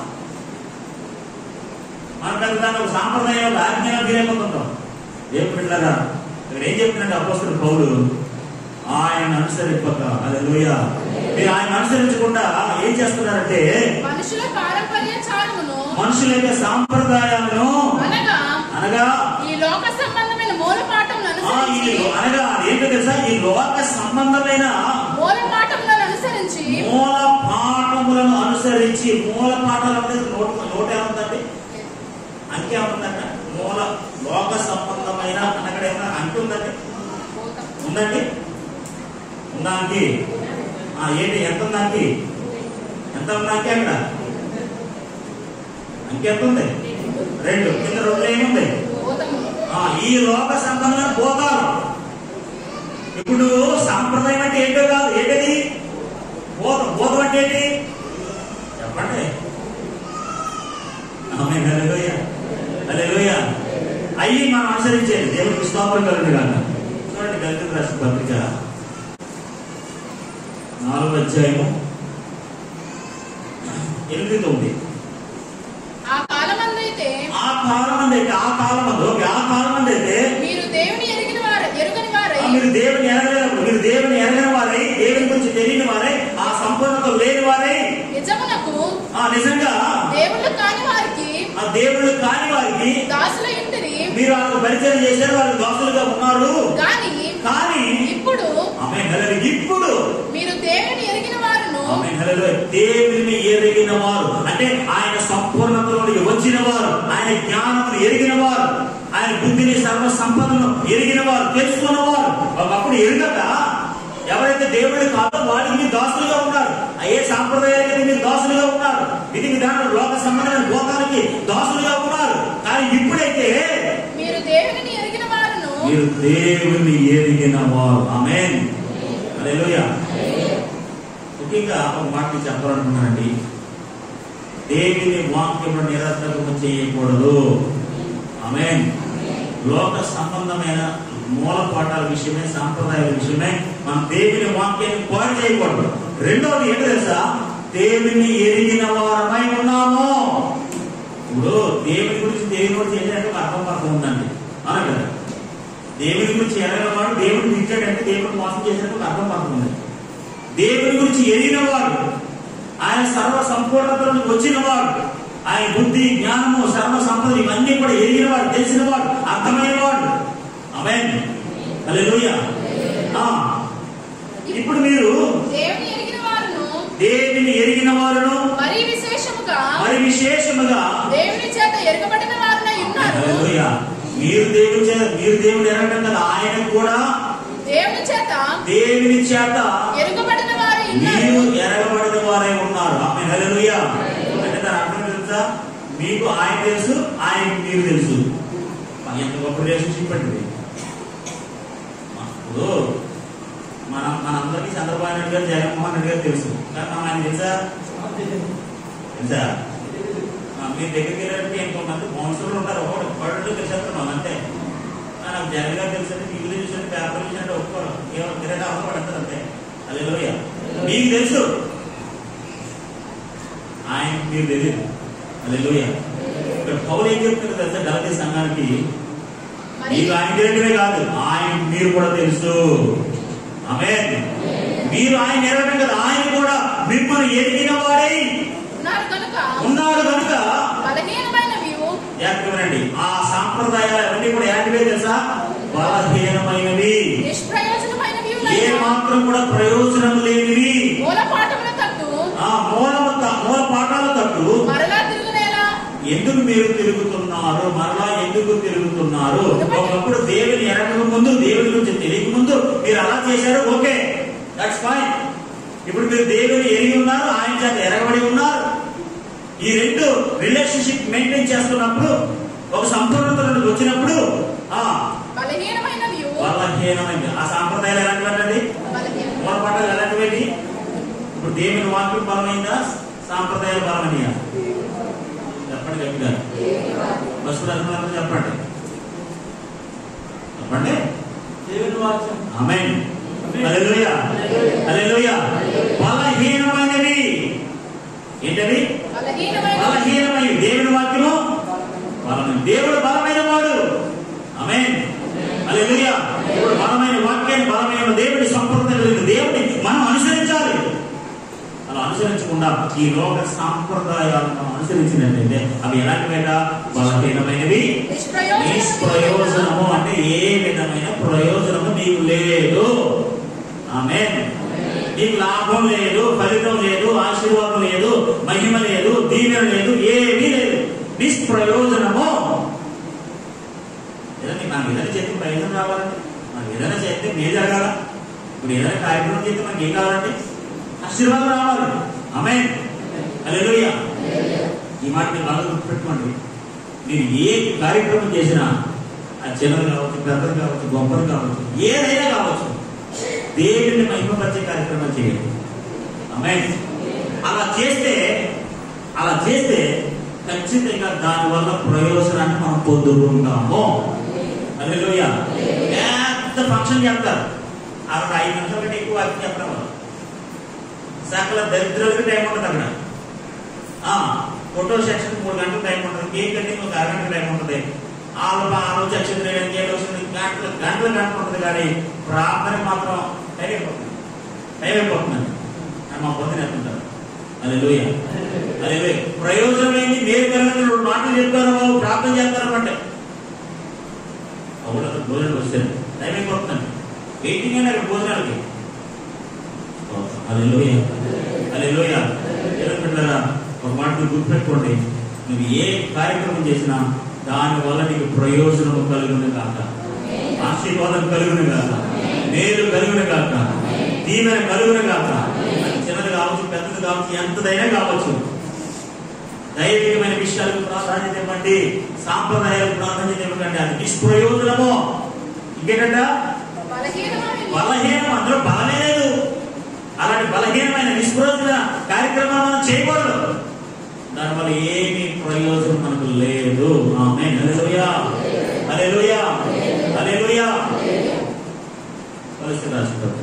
A: మనకు దాని ఒక సాంప్రదాయం ఒక ఆజ్ఞగా మీరైపోతుంటాం దేవుడు బిడ్డారా ఇక్కడ ఏం చెప్తున్నట్టు అపోస్తుడు పౌలు ఆయన అనుసరిపోతా అదే మీరు ఆయన అనుసరించకుండా ఏం చేస్తున్నారంటే
B: మనుషుల పారంపర్య చారమును
A: మనుషుల యొక్క సాంప్రదాయాలను
B: అనగా
A: అనగా
B: ఈ లోక సంబంధమైన మూలపాఠములను
A: ఆ, ఈ
B: అనుసరించి
A: అనగా ఏంటో తెలుసా ఈ లోక సంబంధమైన
B: మూలపాఠములను అనుసరించి
A: మూల పాఠములను అనుసరించి మూల పాఠాలు అనేది నోట్ నోట్ ఏముందండి అంకె ఏముందంట మూల లోక సంబంధమైన అక్కడ ఏమన్నా అంకె ఉందండి ఉందండి ఉందా అంకి ఆ, ఏంటి ఎంత ఉంది అంకి ఎంత ఉంది అంకి అక్కడ అంకి ఎంత ఉంది రెండు కింద రెండు ఏముంది
B: భూతము
A: ఆ, ఈ ఈ లోక సంబంధమైన భోగాలు ఇప్పుడు నువ్వు సాంప్రదాయం అంటే ఏంటో కాదు ఏంటది బోధం బోధం అంటే ఏంటి చెప్పండి ఆమె హల్లెలూయా హల్లెలూయా అయ్యి మనం అనుసరించేది దేవునికి స్తోత్రం కలుగును గాక చూడండి దళితులు రాసిన పత్రిక నాలుగు అధ్యాయము ఎనిమిది తొమ్మిది
B: ఆ కాలమందైతే
A: ఆ కాలం అయితే ఆ కాలం అందు ఆ కాలం అయితే
B: మీరు దేవుని ఎరిగిన వారు ఎరుగని వారై
A: మీరు దేవుని ఎరగని మీరు దేవుని ఎరగని వారై దేవుని గురించి తెలియని వారై ఆ సంపూర్ణత లేని వారై
B: నిజమునకు
A: ఆ నిజంగా
B: దేవుళ్ళు కాని వారికి
A: ఆ దేవుళ్ళు కాని వారికి
B: దాసుల ఇంటిని
A: మీరు వాళ్ళకు పరిచయం చేశారు వాళ్ళు దోషులుగా ఉన్నారు
B: గాని
A: కానీ
B: ఇప్పుడు
A: ఆమె నెలలు ఇప్పుడు
B: మీరు దేవుని ఎరిగిన వారును
A: ఆమె నెలలో దేవుని ఎరిగిన వారు అంటే ఆయన సంపూర్ణతలోకి వచ్చిన వారు ఆయన జ్ఞానమును ఎరిగిన వారు ఆయన బుద్ధిని సర్వ సంపదను ఎరిగిన వారు తెలుసుకున్న వారు ఒకప్పుడు ఎరుగక ఎవరైతే దేవుడి కాదో వాడికి మీరు దాసులుగా ఉన్నారు ఏ సాంప్రదాయాలకి మీరు దాసులుగా ఉన్నారు విధి విధానం లోక సంబంధమైన భోగాలకి దాసులుగా ఉన్నారు కానీ ఇప్పుడైతే
B: మీరు దేవుని ఎరిగిన వారును
A: మీరు దేవుని ఎరిగిన వారు ఆమె ముఖ్యంగా ఒక మాట మీకు చెప్పాలనుకున్నానండి దేవుని వాక్యము నిరర్థకము చేయకూడదు ఆమె లోక సంబంధమైన మూల పాఠాల విషయమే సాంప్రదాయాల విషయమే మనం దేవుని వాక్యాన్ని పాడు చేయకూడదు రెండవది ఏంటో తెలుసా దేవుని ఎరిగిన వారమై ఉన్నాము ఇప్పుడు దేవుని గురించి దేవుని గురించి ఏంటంటే ఒక అర్థం అర్థం ఉందండి అవునా కదా దేవుని గురించి ఎరగిన వాడు దేవుడిని తిట్టాడంటే దేవుడిని మోసం చేసినట్టు ఒక అర్థం అర్థం ఉంది దేవుని గురించి ఎరిగిన వాడు ఆయన సర్వ సంపూర్ణతలకు వచ్చిన వాడు ఆయన బుద్ధి జ్ఞానము సర్వ సంపద ఇవన్నీ కూడా ఎరిగిన వాడు తెలిసిన వాడు అర్థమైన వాడు అమెన్ హల్లెలూయా ఆ ఇప్పుడు మీరు
B: దేవుని ఎరిగిన వారును
A: దేవుని ఎరిగిన వారును
B: మరీ విశేషముగా
A: మరి విశేషముగా
B: దేవుని చేత ఎరగబడిన వారునై ఉన్నారు
A: హల్లెలూయా మీరు దేవుని చేత మీరు దేవుని ఎరగడం కదా ఆయన కూడా
B: దేవుని చేత
A: దేవుని చేత
B: ఎరుగబడిన వారు
A: మీరు
B: ఉన్నారు
A: ఎరగబడిన వారే ఉన్నారు ఆమె హల్లెలూయా అంటే దాని అర్థం తెలుసా మీకు ఆయన తెలుసు ఆయన మీరు తెలుసు ఎంత గొప్ప రిలేషన్షిప్ అండి ఇది. ఇప్పుడు మన మనందరికీ చంద్రబాబు నాయుడు గారు జగన్మోహన్ రెడ్డి గారు తెలుసు కానీ మనం ఆయన తెలుసా తెలుసా ఆ, మీ దగ్గరికి వెళ్ళాలంటే ఎంతోమంది మనుషులు ఉంటారు ఒకటి పళ్ళు తెలిసేస్తున్నాం అంతే ఆ, నాకు జగన్ గారు తెలుసు అంటే టీవీలో చూసండి పేపర్ చూసినట్టు ఒప్పుకోరు కేవలం తిరగ అవసరం అంతే అదే మీకు తెలుసు ఆయన మీరు తెలియదు అదే ఇక్కడ పౌలు ఏం చెప్తున్నారు తెలుసా గలతీ సంఘానికి
B: మరి
A: మీకు ఆయన తెలియటమే కాదు ఆయన మీరు కూడా తెలుసు ఆమె మీరు ఆయన ఎరగడం కదా ఆయన కూడా మిమ్మల్ని ఎరిగిన వాడై
B: ఉన్నారు కనుక
A: ఉన్నాడు కనుక
B: బలహీనమైనవి
A: జాగ్రత్తగా ఆ సాంప్రదాయాలు అవన్నీ కూడా ఏంటివే తెలుసా బలహీనమైనవి
B: నిష్ప్రయోజనమైనవి
A: ఏ
B: ఉన్నాయి
A: మాత్రం కూడా ప్రయోజనం లేనివి
B: మూల పాఠముల తట్టు
A: ఆ మూలము త- మూల పాఠాల తట్టు
B: మరలా తిరుగునేలా
A: ఎందుకు మీరు తిరుగుతున్నారు మరలా ఎందుకు తిరుగుతున్నారు ఒకప్పుడు దేవుని ఎరగక ముందు దేవుని గురించి తెలియక ముందు మీరు అలా చేశారు ఓకే దట్స్ ఫైన్ ఇప్పుడు మీరు దేవుని ఎరిగి ఉన్నారు ఆయన చేత ఎరగబడి ఉన్నారు ఈ రెండు రిలేషన్షిప్ మెయింటైన్ చేస్తున్నప్పుడు ఒక సంపూర్ణతలోకి వచ్చినప్పుడు ఆ
B: బలహీనమైనవి
A: బలహీనమైంది ఆ సాంప్రదాయాలు ఎలాంటివండి
B: బలహీన
A: మూలపాఠాలు ఎలాంటివి ఇప్పుడు దేవుని వాక్యం బలమైందా సాంప్రదాయాలు బలమైనయా చెప్పండి గట్టిగా ఫస్ట్ రచనలు చెప్పండి చెప్పండి
C: దేవుని వాక్యం
A: ఆమేన్ హల్లెలూయా హల్లెలూయా బలహీనమైనవి ఏంటవి
B: బలహీనమైన
A: బలహీనమైన దేవుని వాక్యము బలమైన దేవుడు బలమైన వాడు ఆమేన్ హల్లెలూయా దేవుడు బలమైన వాక్యాన్ని బలమైన దేవుడి సంపూర్ణ కలిగిన దేవుడిని మనం అనుసరించాలి అలా అనుసరించకుండా ఈ లోక సాంప్రదాయాలను మనం అనుసరించినట్లయితే అవి ఎలాంటివైనా బలహీనమైనవి
B: నిష్ప్రయోజనమైనవి
A: నిష్ప్రయోజనము అంటే ఏ విధమైన ప్రయోజనము నీకు లేదు ఆమె నీకు లాభం లేదు ఫలితం లేదు ఆశీర్వాదం లేదు మహిమ లేదు దీవెన లేదు ఏమీ లేదు నిష్ప్రయోజనము ఏదండి మనకి ఏదైనా చేస్తే ప్రయోజనం రావాలండి మనకి ఏదైనా చేస్తే మేలు జరగాల ఇప్పుడు ఏదైనా కార్యక్రమం చేస్తే మనకి ఏం కావాలండి ఆశీర్వాదం రావాలి ఆమె హల్లెలూయా ఈ మాట మీరు బాగా గుర్తుపెట్టుకోండి మీరు ఏ కార్యక్రమం చేసినా అది చిన్నది కావచ్చు పెద్దది కావచ్చు గొప్పది కావచ్చు ఏదైనా కావచ్చు దేవుడిని మహిమపరిచే కార్యక్రమం చేయండి అమ్మాయి అలా చేస్తే అలా చేస్తే ఖచ్చితంగా దానివల్ల ప్రయోజనాన్ని మనం పొందుకుంటాము అదే పెద్ద ఫంక్షన్ చేస్తారు అక్కడ ఐదు నిమిషాల కంటే ఎక్కువ వాక్యం చెప్పడం వల్ల సకల దరిద్రులకి టైం ఉంటుంది అక్కడ ఆ, ఫోటో సెక్షన్ మూడు గంటలు టైం ఉంటుంది కేక్ కటింగ్ ఒక అరగంట టైం ఉంటుంది ఆలో ఆలో సెక్షన్ వేయడానికి ఏడు వస్తుంది గంటలు గంటలు గంటలు ఉంటుంది కానీ ప్రార్థన మాత్రం టైం అయిపోతుంది టైం అయిపోతుంది అని మా పొద్దున ఎత్తుంటారు అదే లోయ అదే లోయ ప్రయోజనం ఏంటి మీరు కనుక రెండు మాటలు చెప్పారు బాబు ప్రార్థన చేస్తారు అంటే అవును భోజనం వస్తారు టైం అయిపోతుందండి వెయిటింగ్ అండి అక్కడ భోజనాలకి అదే లోయ అదే లోయ పిల్లరా ఒక మాట మీరు గుర్తుపెట్టుకోండి నువ్వు ఏ కార్యక్రమం చేసినా దాని వల్ల నీకు ప్రయోజనం కలుగును కాక ఆశీర్వాదం కలుగును కాక మేలు కలుగును కాక దీవెన కలుగును కాక అది చిన్నది కావచ్చు పెద్దది కావచ్చు ఎంతదైనా కావచ్చు దైవికమైన విషయాలకు ప్రాధాన్యత ఇవ్వండి సాంప్రదాయాలకు ప్రాధాన్యత ఇవ్వకండి అది నిష్ప్రయోజనము ఇంకేటంట
B: బలహీనమైన
A: బలహీనం అందులో బలమే లేదు అలాంటి బలహీనమైన నిష్ప్రయోజన కార్యక్రమాలు మనం చేయకూడదు దానివల్ల ఏమీ ప్రయోజనం మనకు లేదు ఆమె అలెలుయా అలెలుయా అలెలుయా పరిస్థితి రాష్ట్రపతి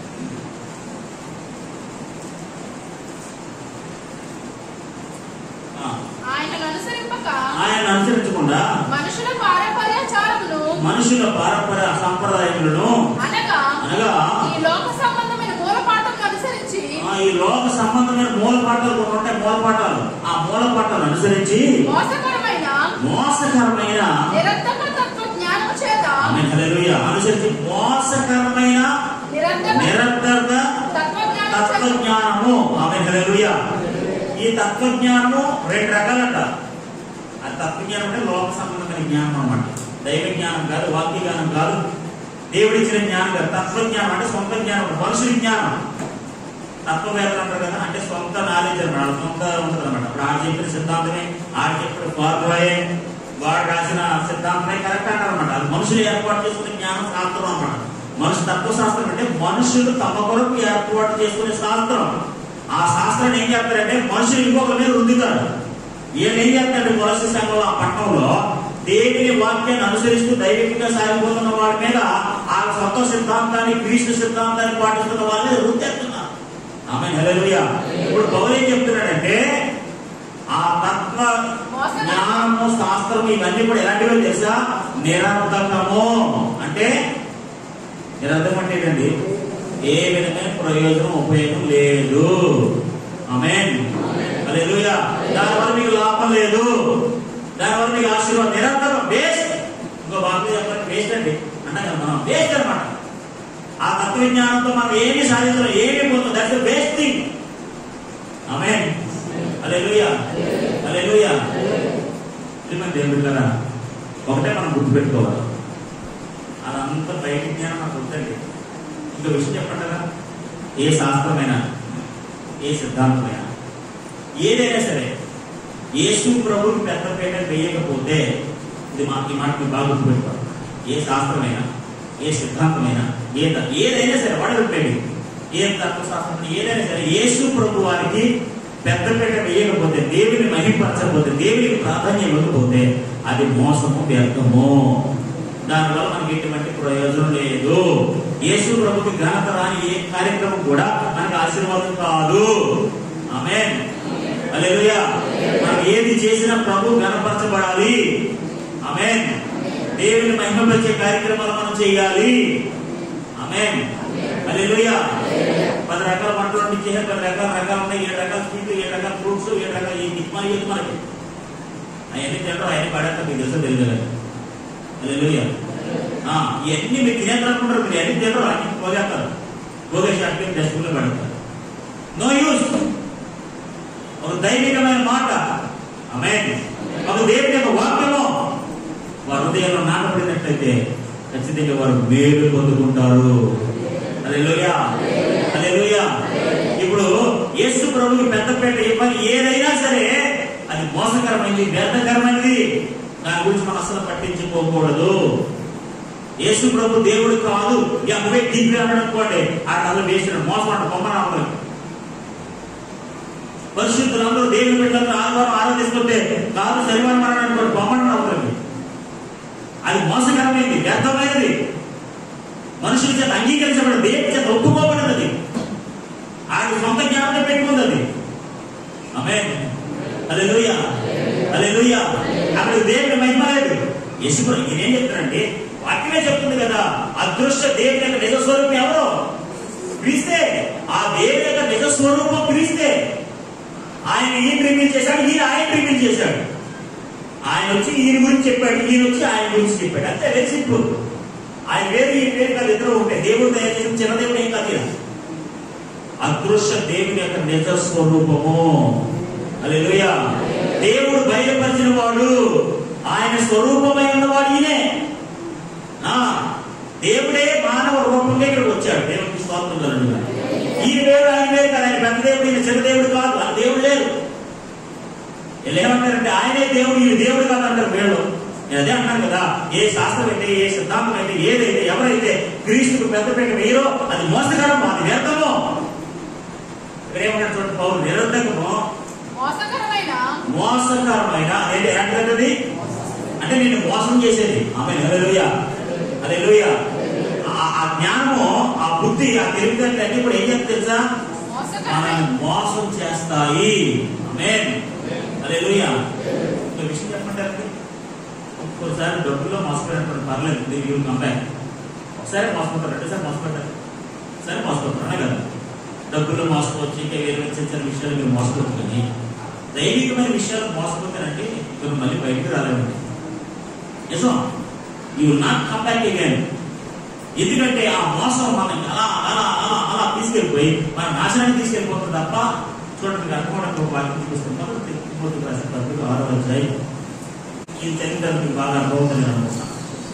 B: ఆయనను అనుసరింపక
A: ఆయన అనుసరించకుండా
B: మనుషుల పారంపర్యాచారమును
A: మనుషుల పారంపర్య సంప్రదాయములను
B: అనగా
A: అనగా
B: ఈ లోక సంబంధమైన మూలపాఠం అనుసరించి
A: ఆ, ఈ లోక సంబంధమైన మూల పాఠాలు కొన్ని ఉంటాయి మూల పాఠాలు ఆ మూల పాఠాలు అనుసరించి
B: మోసకరమైన
A: మోసకరమైన
B: నిరర్ధక తత్వ జ్ఞానము చేత
A: ఆమె హల్లెలూయా అనుసరించి మోసకరమైన
B: నిరర్ధక
A: నిరంతర
B: తత్వ జ్ఞానం చేత
A: తత్వజ్ఞానము ఆమె హల్లెలూయా ఈ తత్వజ్ఞానము రెండు రకాలంట ఆ తత్వజ్ఞానం అంటే లోక సంబంధమైన జ్ఞానం అన్నమాట దైవ జ్ఞానం కాదు వాక్య జ్ఞానం కాదు దేవుడిచ్చిన జ్ఞానం కాదు తత్వజ్ఞానం అంటే సొంత జ్ఞానం మనుషుల జ్ఞానం తత్వవేత్తలు అంటారు కదా అంటే సొంత నాలెడ్జ్ అనమాట సొంత ఉంటుంది అనమాట ఇప్పుడు ఆడు చెప్పిన సిద్ధాంతమే ఆడు చెప్పిన ఫార్ములాయే వాడు రాసిన సిద్ధాంతమే కరెక్ట్ అంటారు అనమాట అది మనుషులు ఏర్పాటు చేసుకునే జ్ఞానం శాస్త్రం అనమాట మనుషు తత్వశాస్త్రం అంటే మనుషులు తమ కొరకు ఏర్పాటు చేసుకునే శాస్త్రం ఆ శాస్త్రాన్ని ఏం చేస్తారంటే మనుషులు ఇంకొకరి మీద రుద్దుతారు వీళ్ళు ఏం చేస్తారంటే మొలసి సంఘంలో ఆ పట్టణంలో దేవుని వాక్యాన్ని అనుసరిస్తూ దైవికంగా సాగిపోతున్న వాళ్ళ మీద ఆ సొంత సిద్ధాంతాన్ని క్రీస్తు సిద్ధాంతాన్ని పాటిస్తున్న వాళ్ళని రుద్దేస్తున్నారు ఆమె హల్లెలూయా ఇప్పుడు పౌలు ఏం చెప్తున్నాడంటే ఆ తత్వ జ్ఞానము శాస్త్రము ఇవన్నీ కూడా ఎలాంటివో తెలుసా నిరర్ధకము అంటే నిరర్ధకం అంటే ఏంటండి ఏ విధమైన ప్రయోజనం ఉపయోగం లేదు ఆమె హల్లెలూయా దానివల్ల మీకు లాభం లేదు దానివల్ల మీకు ఆశీర్వాదం నిరంతరం వేస్ట్ ఇంకో బాగా చెప్పండి వేస్ట్ అండి అంటే మనం వేస్ట్ అనమాట ఆ తత్వ విజ్ఞానంతో మనం ఏమీ సాధించడం ఏమీ పొందడం దట్స్ వేస్ట్ థింగ్ ఆమె హల్లెలూయా హల్లెలూయా శ్రీమతి దేవుళ్ళరా ఒకటే మనం గుర్తుపెట్టుకోవాలి అదంతా బయట జ్ఞానం మనకు వద్దండి ఇంకో విషయం చెప్పండి కదా ఏ శాస్త్రమైనా ఏ సిద్ధాంతమైనా ఏదైనా సరే యేసు ప్రభుకి పెద్దపేట వేయకపోతే ఇది మా ఈ మాట మీరు బాగా గుర్తుపెట్టుకోవాలి ఏ శాస్త్రమైనా ఏ సిద్ధాంతమైనా ఏ త- ఏదైనా సరే వాడు పెట్టండి ఏ తత్వశాస్త్రం ఏదైనా సరే యేసు ప్రభు వారికి పెద్దపేట వేయకపోతే దేవుని మహింపరచకపోతే దేవునికి ప్రాధాన్యం ఇవ్వకపోతే అది మోసము వ్యర్థము దానివల్ల మనకి ఎటువంటి ప్రయోజనం లేదు యేసు ప్రభుకి ఘనత రాని ఏ కార్యక్రమం కూడా మనకి ఆశీర్వాదం కాదు ఆమె అలెలుయా మనం ఏది చేసినా ప్రభు ఘనపరచబడాలి ఆమె దేవుని మహిమపరిచే కార్యక్రమాలు మనం చేయాలి ఆమె అలెలుయా పది రకాల వంటలు వండించే పది రకాల రకాలు ఉన్నాయి ఏడు రకాల స్వీట్లు ఏడు రకాల ఫ్రూట్స్ ఏడు రకాల ఈ దిక్మాలి ఏది మనకి అవన్నీ తింటారు అవన్నీ పడేస్తారు మీకు తెలుసో తెలియదు హల్లెలూయా. ఆ ఇవన్నీ మీరు తినేద్దనుకుంటారు మీరు అన్ని తినరు అన్ని పోగేస్తారు పోగేసి అట్లే డస్ట్బిన్లో పెడతారు నో యూస్ ఒక దైవికమైన మాట ఆమె ఒక దేవుని యొక్క వాక్యము వారి హృదయంలో నాటబడినట్లయితే ఖచ్చితంగా వారు మేలు పొందుకుంటారు అలెలుయా అలెలుయా ఇప్పుడు యేసు ప్రభుకి పెద్దపేట ఇవ్వని ఏదైనా సరే అది మోసకరమైనది వ్యర్థకరమైనది దాని గురించి మనం అసలు పట్టించుకోకూడదు యేసు ప్రభు దేవుడు కాదు ఇక నువ్వే దిగ్గు అన్నాడు అనుకోండి ఆ కళ్ళు వేసిన మోసం అంట బొమ్మన అవ్వలేదు పరిశుద్ధులందరూ దేవుని బిడ్డలందరూ ఆదివారం ఆరాధిస్తుంటే కాదు శనివారం అన్నాడు అనుకోండి బొమ్మన అవుతుంది అది మోసకరమైంది వ్యర్థమైనది మనుషుల చేత అంగీకరించబడింది దేవుని చేత ఒప్పుకోబడినది ఆయన సొంత జ్ఞాపకం పెట్టుకుంది అది ఆమె అదే లూయ అదే లూయ అక్కడ దేవుని మహిమ లేదు యశుడు నేనేం చెప్తానంటే వాక్యమే చెప్తుంది కదా అదృష్ట దేవుని యొక్క నిజ స్వరూపం ఎవరు క్రీస్తే ఆ దేవుని యొక్క నిజ స్వరూపం క్రీస్తే ఆయన ఈయన రివీల్ చేశాడు ఈయన ఆయన రివీల్ చేశాడు ఆయన వచ్చి ఈయన గురించి చెప్పాడు ఈయన వచ్చి ఆయన గురించి చెప్పాడు అంతే వెరీ సింపుల్ ఆయన వేరు ఈయన వేరు కాదు ఇద్దరు ఉంటాయి దేవుడు తయారు చేసిన చిన్న దేవుడు ఏం కాదు ఈయన. అదృశ్య దేవుని యొక్క నిజ స్వరూపము హల్లెలూయా దేవుడు బయలుపరిచిన వాడు ఆయన స్వరూపమై ఉన్నవాడు ఈయనే ఆ, దేవుడే మానవ రూపంగా ఇక్కడికి వచ్చాడు దేవుడికి స్వాతంత్రం కలుగుగా ఈయన వేరు ఆయన వేరు కాదు ఆయన పెద్ద దేవుడు ఈయన చిన్న దేవుడు కాదు ఆ దేవుడు లేరు వీళ్ళు ఏమంటారంటే ఆయనే దేవుడు ఈయన దేవుడు కాదు అంటారు వీళ్ళు నేను అదే అంటాను కదా ఏ శాస్త్రం అయితే ఏ సిద్ధాంతం అయితే ఏదైతే ఎవరైతే క్రీస్తుకు పెద్ద పెట్ట వేయరో అది మోసకరం అది వ్యర్థము ఇక్కడ ఏమన్నా చూడండి పౌరు నిరర్ధకము
B: మోసకరమైన
A: మోసకరమైన అదే ఏంటది అంటే నేను మోసం చేసేది ఆమె అలెలుయ అలెలుయ ఆ జ్ఞానము ఆ బుద్ధి ఆ తెలివితేటలు అన్ని కూడా ఏం చేస్తుంది తెలుసా
B: మోసకరమైన
A: మనల్ని మోసం చేస్తాయి ఆమె అలెలుయ ఒక విషయం చెప్పండి ఒక్కోసారి డబ్బుల్లో మోసపోయినప్పుడు పర్లేదు మీరు యూ కంపేర్ ఒకసారి మోసపోతారు రెండోసారి మోసపోతారు సరే మోసపోతారు అనే కదా డబ్బుల్లో మోసపోవచ్చు ఇంకా వేరే చిన్న చిన్న విషయాలు మీరు మోసపోవచ్చు కానీ దైవికమైన విషయాలు మోసపోతారంటే మీరు మళ్ళీ బయటికి రాలేమండి నిజం you not come back again ఎందుకంటే ఆ మోసం మనకి అలా అలా అలా అలా తీసుకెళ్ళిపోయి మన నాశనానికి తీసుకెళ్ళిపోతుంది తప్ప చూడండి మీకు అనుకోవడానికి ఒక వాక్యం తీసుకుంటాం తిరుపతి రాసిన పత్రిక ఆరో వచ్చాయి ఇది చదివితే మీకు బాగా అర్థమవుతుంది అనుకుంటున్నాను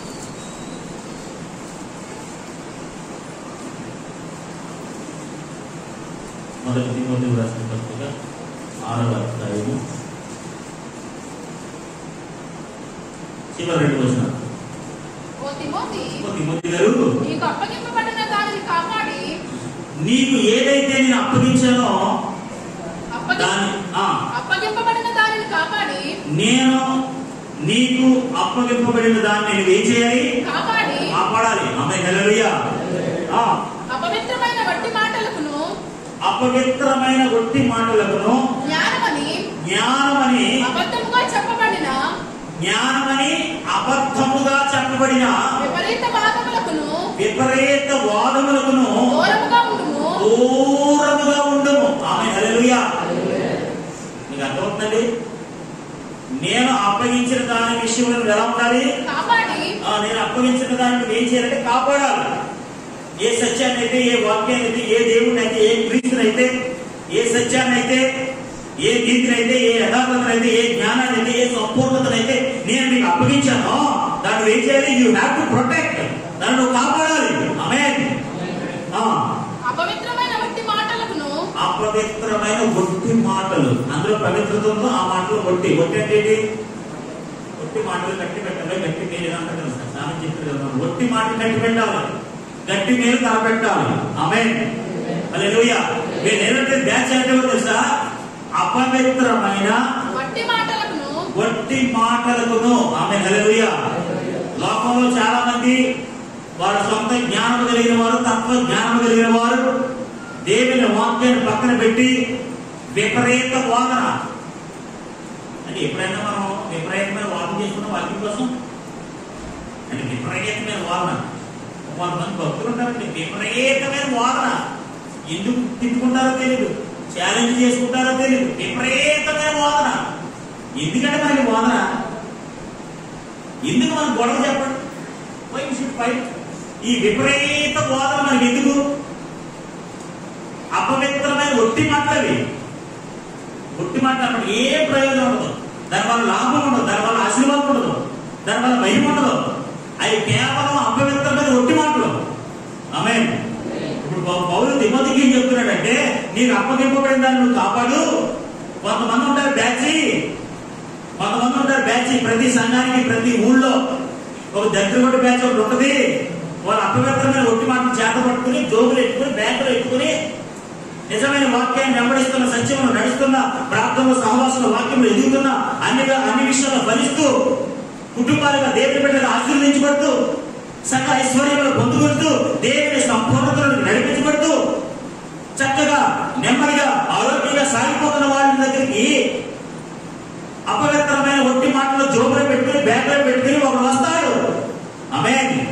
A: మొదటి తిమోతి రాసిన పత్రిక ఆరవ అధ్యాయము చివరి రెండు వచ్చిన
B: ఓ తిమోతి
A: తిమోతి గారు
B: నీకు అప్పగింపబడిన దానిని కాపాడి
A: నీకు ఏదైతే నేను అప్పగించానో
B: అప్పగి
A: దాని ఆ,
B: అప్పగింపబడిన దానిని కాపాడి
A: నేను నీకు అప్పగింపబడిన దాన్ని నేను ఏం చేయాలి
B: కాపాడి
A: కాపాడాలి ఆమె హల్లెలూయా ఆ
B: అపవిత్రమైన వట్టి మాటలకును
A: అపవిత్రమైన గొట్టి మాటలకును
B: జ్ఞానమని
A: జ్ఞానమని
B: అబద్ధముగా చెప్పబడిన
A: జ్ఞానమని అబద్ధముగా చెప్పబడిన
B: విపరీత వాదములకును
A: విపరీత వాదములకును
B: దూరముగా ఉండుము
A: దూరముగా ఉండము ఆమె హల్లెలూయా మీకు అర్థమవుతుందండి నేను అప్పగించిన దాని విషయంలో నువ్వు ఎలా ఉండాలి
B: కాపాడి
A: ఆ, నేను అప్పగించిన దాన్ని నువ్వు ఏం చేయాలంటే కాపాడాలి ఏ సత్యాన్ని అయితే ఏ వాక్యాన్ని అయితే ఏ దేవుడిని అయితే ఏ క్రీస్తుని అయితే ఏ సత్యాన్ని అయితే ఏ నీతిని అయితే ఏ యథార్థతను అయితే ఏ జ్ఞానాన్ని అయితే ఏ సంపూర్ణతను అయితే నేను నీకు అప్పగించానో దాన్ని నువ్వు ఏం చేయాలి యూ హ్యావ్ టు ప్రొటెక్ట్ దాన్ని నువ్వు కాపాడాలి ఆమె
B: అపవిత్రమైన వట్టి మాటలకును
A: అపవిత్రమైన ఒట్టి మాటలు అందులో పవిత్రత ఉందో ఆ మాటలు ఒట్టి ఒట్టి అంటే ఏంటి? ఒట్టి మాటలు కట్టి పెట్టాలి గట్టి మేలు అంటారు కదా సార్. స్వామి చెప్పారు కదా ఒట్టి మాటలు కట్టి పెట్టాలి గట్టి మేలు కనపెట్టాలి ఆమె అలెలుయ మీరు ఏంటంటే బ్యాచ్ అంటే ఎవరు తెలుసా అపవిత్రమైన
B: వట్టి మాటలకును
A: ఒట్టి మాటలకును ఆమె హల్లెలూయ లోకంలో చాలా మంది వాళ్ళ సొంత జ్ఞానం కలిగిన వారు తత్వ జ్ఞానం కలిగిన వారు దేవుని వాక్యాన్ని పక్కన పెట్టి విపరీత వాదన అంటే ఎప్పుడైనా మనం విపరీతమైన వాదన చేసుకున్న వాక్యం కోసం అంటే విపరీతమైన వాదన కొంతమంది భక్తులు ఉంటారండి విపరీతమైన వాదన ఎందుకు తిట్టుకుంటారో తెలియదు ఛాలెంజ్ చేసుకుంటారో తెలియదు విపరీతమైన వాదన ఎందుకంటే మనకి వాదన ఎందుకు మనం గొడవ చెప్పండి Why we should fight? ఈ విపరీత వాదన మనకి ఎందుకు అపవిత్రమైన ఒట్టి మాటలవి ఒట్టి మాటలు అన్నప్పుడు ఏ ప్రయోజనం ఉండదు దానివల్ల లాభం ఉండదు దానివల్ల ఆశీర్వాదం ఉండదు దానివల్ల భయం ఉండదు అవి కేవలం అపవిత్రమైన ఒట్టి మాటలు ఆమె ఇప్పుడు పౌ- పౌలు తిమ్మతికి ఏం చెప్తున్నాడంటే నీకు అప్పగింపబడిన దాన్ని నువ్వు కాపాడు కొంతమంది ఉంటారు బ్యాచి కొంతమంది ఉంటారు బ్యాచి ప్రతి సంఘానికి ప్రతి ఊళ్ళో ఒక దగ్గర కొట్టి బ్యాచ్ ఒకటి ఉంటుంది వాళ్ళు అపవిత్రమైన ఒట్టి మాటలు చేత పట్టుకుని జోబులు ఎత్తుకుని బ్యాంకులు ఎత్తుకుని నిజమైన వాక్యాన్ని వెంబడిస్తున్న సత్యమును నడుస్తున్న ప్రార్థనలు సహవాసంలో వాక్యంలో ఎదుగుతున్న అన్ని అన్ని విషయాల్లో ఫలిస్తూ కుటుంబాలుగా దేవుని బిడ్డగా ఆశీర్వదించబడుతూ సకల ఐశ్వర్యములు పొందుకుంటూ దేవుని సంపూర్ణతలను నడిపించబడుతూ చక్కగా నెమ్మదిగా ఆరోగ్యంగా సాగిపోతున్న వాళ్ళ దగ్గరికి అపవిత్రమైన ఒట్టి మాటలు జోబులో పెట్టుకుని బ్యాగ్లో పెట్టుకుని ఒకడు వస్తాడు ఆమె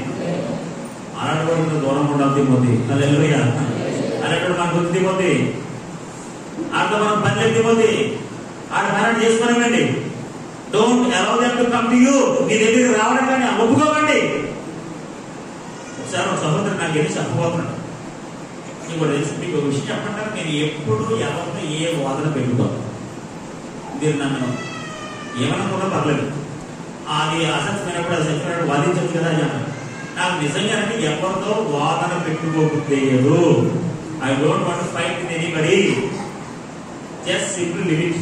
A: అలాంటి వాడితో దూరం ఉండాలి తిమ్మతి అల్లెలుయ్య అలాంటి మన గుర్తు తిమ్మతి ఆడితో మనం పని తిమ్మతి ఆడ మేనేజ్ చేసుకున్నామండి don't allow them to come to you మీ దగ్గరికి రావడం కానీ ఒప్పుకోకండి ఒకసారి ఒక సహోదరు నాకు వెళ్ళి చెప్పబోతున్నాడు నీకు తెలిసి మీకు ఒక విషయం చెప్పంటారు నేను ఎప్పుడు ఎవరితో ఏ వాదన పెట్టుకోను మీరు నన్ను ఏమన్నా కూడా పర్లేదు అది అసత్యమైనప్పుడు అసత్యమైనప్పుడు వాదించవచ్చు కదా అని అన్నాను నాకు నిజంగా అంటే ఎవరితో వాదన పెట్టుకోకూడదు I don't want fight with anybody just simple limit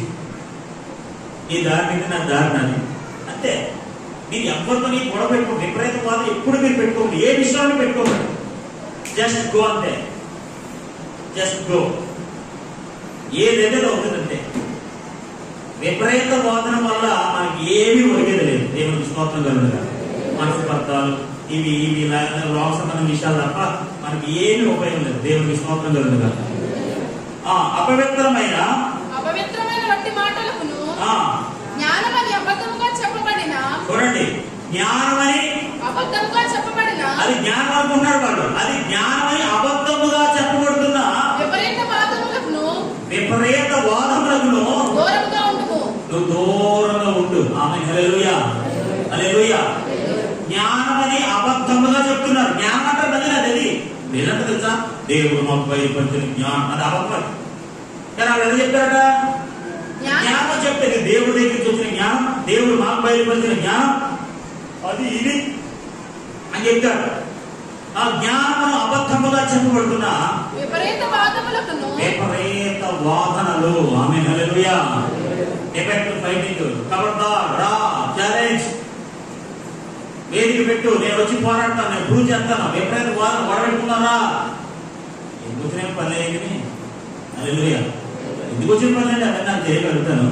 A: నీ దారి మీద నా దారి నాది అంతే మీరు ఎవరితో నీ గొడవ పెట్టుకోండి విపరీత వాదన ఎప్పుడు మీరు పెట్టుకోండి ఏ విషయంలో పెట్టుకోండి జస్ట్ గో అంతే జస్ట్ గో ఏదైతే అవుతుందంటే విపరీత బోధన వల్ల మనకి ఏమీ ఒరిగేది లేదు దేవునికి స్తోత్రం కలుగుగా మనసు పత్రాలు ఇవి ఇవి లోక సంబంధం విషయాలు తప్ప మనకి ఏమీ ఉపయోగం లేదు దేవునికి స్తోత్రం కలుగుగా ఆ అపవిత్రమైన
B: అపవిత్రమైన వట్టి మాటలకును
A: ఆ
B: జ్ఞానమని అబద్ధముగా చెప్పబడిన
A: చూడండి జ్ఞానమని
B: అబద్ధముగా చెప్పబడిన
A: అది జ్ఞానం అనుకున్నాడు వాడు అది జ్ఞానమని అబద్ధముగా చెప్పబడుతున్న
B: విపరీత వాదములకును
A: విపరీత వాదములకు
B: దూరంగా ఉండుము
A: నువ్వు దూరంగా ఉండు ఆమె హల్లెలూయా హల్లెలూయా జ్ఞానమని అబద్ధముగా చెప్తున్నారు జ్ఞానం అంటే మళ్ళీ అది వీళ్ళంటే తెలుసా దేవుడు మాకు బయలుపరిచిన జ్ఞానం అది అబద్ధం కానీ వాళ్ళు ఎలా చెప్పారట
B: జ్ఞానం
A: జ్ఞానం చెప్పేది దేవుడి దగ్గరికి వచ్చిన జ్ఞానం దేవుడు మాకు బయలుపరిచిన జ్ఞానం అది ఇది అని చెప్తారు ఆ జ్ఞానం అబద్ధముగా చెప్పబడుతున్నా
B: విపరీత వాదములకును
A: విపరీత వాదనలు ఆమె హల్లెలూయా డిబేట్ ఫైటింగ్ ఖబర్దార్ రా ఛాలెంజ్ వేదిక పెట్టు నేను వచ్చి పోరాడతాను నేను ప్రూవ్ చేస్తాను విపరీత వాదన వడబెట్టుకున్నారా ఎందుకు వచ్చిన పని లేదు హల్లెలూయా ఎందుకు వచ్చిన పని లేదు అదే నాకు తెలియగలుగుతాను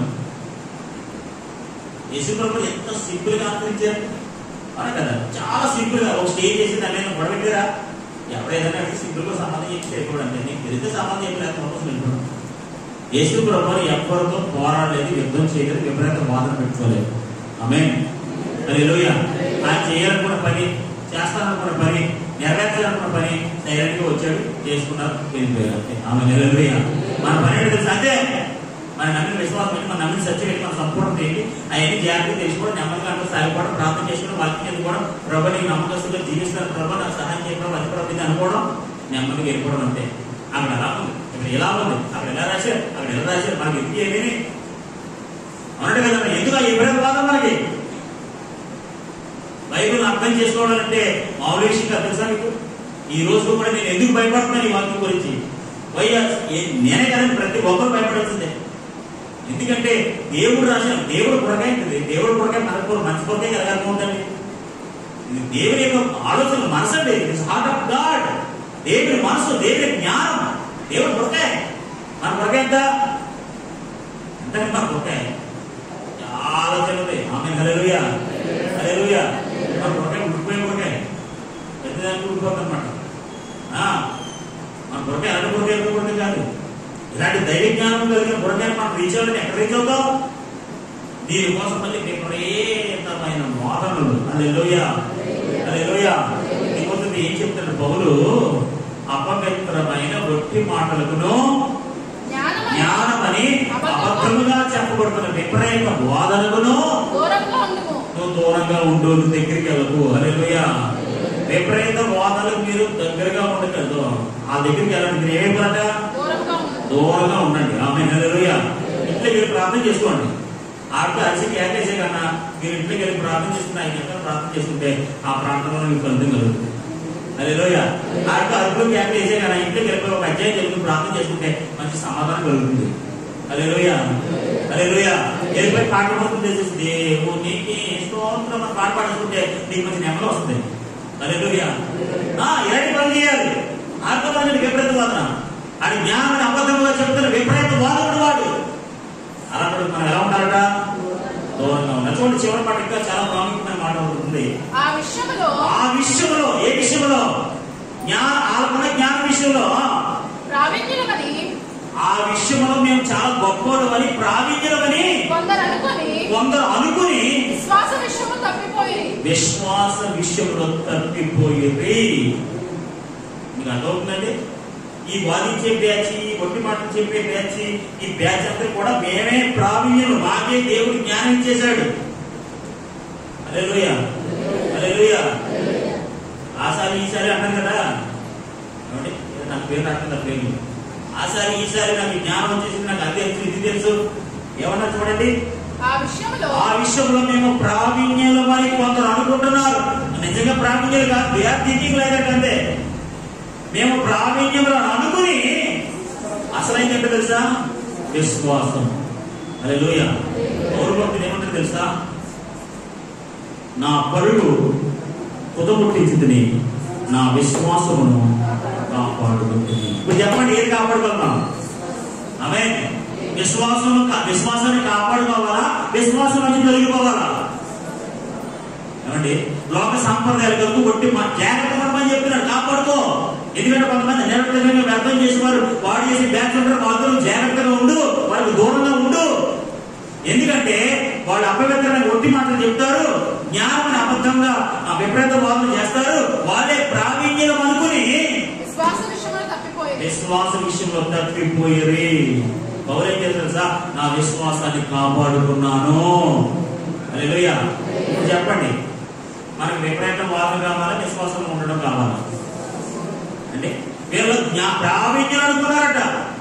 A: యేసుప్రభు ఎంత సింపుల్ గా ఆచరించారు అవునా కదా చాలా సింపుల్ గా ఒక స్టేజ్ చేసి దాన్ని నేను గొడవెట్టారా ఎవడేదైనా సింపుల్ గా సమాధానం చెప్పి చేయకూడదు నీకు తెలిస్తే సమాధానం చెప్పలేదు ప్రపోజల్ వెళ్ళిపోవడం యేసు ప్రభు ఎవరితో పోరాడలేదు యుద్ధం చేయలేదు విపరీత వాదన పెట్టుకోలేదు ఆమె హల్లెలూయ ఆయన చేయాలనుకున్న పని చేస్తాననుకున్న పని నెరవేర్చాలనుకున్న పని సైలెంట్ గా వచ్చాడు చేసుకున్నారు వెళ్ళిపోయారు అంతే ఆమె హల్లెలూయ మన పని ఏంటో తెలుసా అంతే మన నమ్మిన విశ్వాసం ఏంటి మన నమ్మిన సత్యం ఏంటి మన సంపూర్ణత ఏంటి అవన్నీ జాగ్రత్తగా తెలుసుకోవడం నెమ్మదిగా అంటే సాగిపోవడం ప్రార్థన చేసుకోవడం వాక్యం చదువుకోవడం ప్రభు నీకు నమ్మకస్తుగా జీవిస్తున్న ప్రభు నాకు సహాయం చేయడం అది ప్రభు ఇది అనుకోవడం నెమ్మదిగా వెళ్ళిపోవడం అంతే అక్కడ ఎలా ఉంది ఇక్కడ ఎలా ఉంది అక్కడ ఎలా రాశారు అక్కడ ఎలా రాశారు మనకి ఎందుకు ఏమీ అవునంటే కదా మరి ఎందుకు ఆ ఇబ్బంది వాదం మనకి బైబిల్ అర్థం చేసుకోవడం అంటే మామూలు విషయం కాదు తెలుసా మీకు ఈ రోజు కూడా నేను ఎందుకు భయపడుతున్నాను ఈ వాక్యం గురించి వైఎస్ నేనే కదండి ప్రతి ఒక్కరు భయపడాల్సిందే ఎందుకంటే దేవుడు రాసిన దేవుడు కొరకాయ దేవుడు కొరకాయ మన కొరకు మంచి కొరకే కలగాలి ఉందండి ఇది దేవుని యొక్క ఆలోచన మనసు అండి ఇట్స్ హార్ట్ ఆఫ్ గాడ్ దేవుని మనసు దేవుని జ్ఞానం దేవుడు కొరకాయ మన కొరకాయ ఎంత ఎంత మన కొరకాయ చాలా చిన్నది ఆమె హల్లెలూయా హల్లెలూయా మన కొరకాయ ఉడిపోయే కొరకాయ పెద్దదానికి ఉడిపోతుంది అనమాట మన కొరకాయ అలాంటి కొరకాయ ఎక్కడ కొరకాయ కాదు ఇలాంటి దైవ జ్ఞానం కలిగిన కొరకాయ మనం రీచ్ అవ్వాలని ఎక్కడ రీచ్ అవుతాం దీనికోసం మళ్ళీ విపరీతమైన వాదనలు హల్లెలూయా హల్లెలూయా ఇంకొకటి ఏం చెప్తాడు పౌలు అపవిత్రమైన ఒట్టి మాటలకును
B: జ్ఞానమని
A: జ్ఞానమని అబద్ధముగా చెప్పబడుతున్న విపరీత వాదనకును
B: దూరంగా ఉండుము
A: నువ్వు దూరంగా ఉండు నువ్వు దగ్గరికి వెళ్ళకు హల్లెలూయా విపరీత వాదనలకు మీరు దగ్గరగా ఉండకూడదు ఆ దగ్గరికి వెళ్ళండి మీరు ఏమైపోయారట
B: దూరంగా ఉండుము
A: దూరంగా ఉండండి ఆమె హల్లెలూయా ఇంట్లో మీరు ప్రార్థన చేసుకోండి ఆడితో అరిసి కేకేసే కన్నా మీరు ఇంట్లోకి వెళ్ళి ప్రార్థన చేసుకుంటే ఆయన ఎక్కడ ప్రార్థన చేసుకుంటే ఆ ప్రార్థనలో మీకు ఫలితం కలుగుతుంది హల్లెలూయ ఆడితో అరుపులు కేకేసే కన్నా ఇంట్లోకి వెళ్ళిపోయి ఒక అధ్యాయం తెలుగు ప్రార్థన చేసుకుంటే మంచి సమాధానం కలుగుతుంది హల్లెలూయా హల్లెలూయా వెళ్ళిపోయి పాట పాడుతుంది చేసేసి దేవునికి స్తోత్రం అని పాట పాడుతుంటే నీకు మంచి నెమ్మది వస్తుంది హల్లెలూయా ఆ ఇలాంటి పనులు చేయాలి ఆత్మవాదుడు విపరీత వాదన అది జ్ఞానాన్ని అబద్ధంగా చెప్తున్న విపరీత వాదనుడు వాడు అలాంటి మనం ఎలా ఉంటారట దూరంగా ఉండాలి చూడండి చివరి పాట ఇంకా చాలా ప్రాముఖ్యమైన మాట ఉంటుంది
B: ఆ విషయంలో
A: ఆ విషయంలో ఏ విషయంలో జ్ఞాన ఆత్మల జ్ఞాన విషయంలో
B: ప్రావీణ్యులమని
A: ఆ విషయంలో మేము చాలా గొప్పవాళ్ళమని ప్రావీణ్యులమని
B: కొందరు అనుకొని
A: కొందరు అనుకుని
B: విశ్వాస విషయము తప్పిపోయి
A: విశ్వాస విషయంలో తప్పిపోయింది మీకు అర్థమవుతుందండి ఈ వాదించే బ్యాచ్ ఈ ఒట్టి మాటలు చెప్పే బ్యాచ్ ఈ బ్యాచ్ అంతా కూడా మేమే ప్రావీణ్యులు మాకే దేవుడు జ్ఞానం ఇచ్చేశాడు అదే లోయ అదే లోయ ఆసారి ఈసారి అంటారు కదా ఏమండి? ఏదో నాకు పేరు రాకుండా పేరు ఆసారి ఈసారి నాకు జ్ఞానం వచ్చేసింది నాకు అది తెలుసు ఇది తెలుసు ఏమన్నా చూడండి
B: ఆ విషయంలో
A: ఆ విషయంలో మేము ప్రావీణ్యులమని కొందరు అనుకుంటున్నారు నిజంగా ప్రావీణ్యులు కాదు దే ఆర్ థింకింగ్ లైక్ అంతే మేము ప్రావీణ్యములు అనుకుని అసలైంది ఏంటో తెలుసా విశ్వాసం అదే లోయ పౌరు భక్తులు ఏమంటారు తెలుసా నా పరులు కుదముట్టించింది నా విశ్వాసమును కాపాడుకుంటుంది ఇప్పుడు చెప్పండి ఏది కాపాడుకోగలం ఆమె విశ్వాసం విశ్వాసాన్ని కాపాడుకోవాలా విశ్వాసం నుంచి తొలగిపోవాలా ఏమండి లోక సంప్రదాయాల కొరకు కొట్టి మా జాగ్రత్త పడమని చెప్తున్నాడు కాపాడుకో ఎందుకంటే కొంతమంది నిరర్థకంగా వ్యర్థం చేసేవారు వాడు చేసి బ్యాచ్ ఉంటారు వాళ్ళతో జాగ్రత్తగా ఉండు వాళ్ళకి దూరంగా ఉండు ఎందుకంటే వాళ్ళు అపవిత్రమైన ఒట్టి మాటలు చెప్తారు జ్ఞానం అబద్ధంగా ఆ విపరీత వాదన చేస్తారు వాళ్ళే ప్రావీణ్యం అనుకుని
B: విశ్వాస విషయంలో తప్పిపోయి
A: విశ్వాస విషయంలో తప్పిపోయి పౌరేం చేస్తారు సార్ నా విశ్వాసాన్ని కాపాడుకున్నాను హల్లెలూయా ఇప్పుడు చెప్పండి మనకి విపరీత వాదన కావాలా విశ్వాసం ఉండడం కావాలా అంటే వీళ్ళు జ్ఞా ప్రావీణ్యం అనుకున్నారట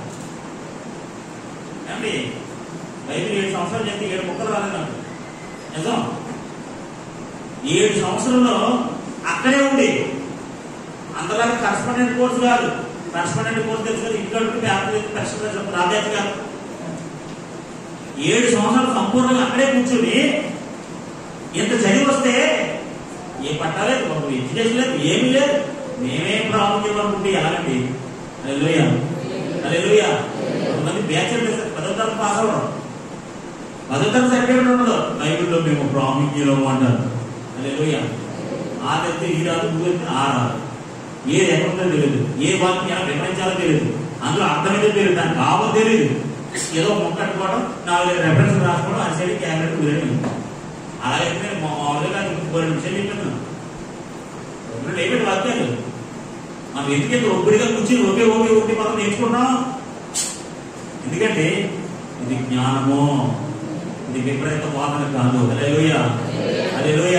A: ఏమండి బైబిల్ ఏడు సంవత్సరాలు చెప్తే ఏడు ముక్కలు రాలేదు నాకు నిజం ఏడు సంవత్సరంలో అక్కడే ఉంది అందరిలాగా కరస్పాండెంట్ కోర్సు కాదు కరస్పాండెంట్ కోర్సు తెలుసు కదా ఇంట్లో కరస్పాండెంట్ రాజాజ్ కాదు ఏడు సంవత్సరాలు సంపూర్ణంగా అక్కడే కూర్చుని ఇంత చదివి వస్తే ఏ పట్టాలేదు మాకు ఎడ్యుకేషన్ లేదు ఏమీ లేదు మేమే ప్రాముఖ్యం అనుకుంటే ఎలాగండి అలెలుయ అలెలుయ కొంతమంది బ్యాచర్ పదో తరగతి పాస్ అవ్వడం పదో తరగతి సర్టిఫికేట్ ఉండదు బైబిల్లో మేము ప్రాముఖ్యం అంటారు అలెలుయ ఆ తెస్తే ఈ రాదు నువ్వు తెస్తే ఆ రాదు ఏది ఎక్కడుందో తెలియదు ఏ వాక్యం ఎలా వివరించాలో తెలియదు అందులో అర్థమైతే తెలియదు దానికి కావో తెలియదు ఏదో మొక్క కట్టుకోవడం నాలుగు రెఫరెన్స్ రాసుకోవడం అది సైడ్ క్యారెట్ కుదిరేది అలాగైతే నేను మా- మామూలుగా ఇంకో రెండు నిమిషాలు చెప్పాను రెండు ఏమిటి వాక్యాలు మనం ఎందుకంటే ఒబ్బడిగా కూర్చుని ఒకే ఒకే ఒకటి మనం నేర్చుకున్నాం ఎందుకంటే ఇది జ్ఞానము ఇది విపరీత వాదన కాదు అదే లోయ అదే లోయ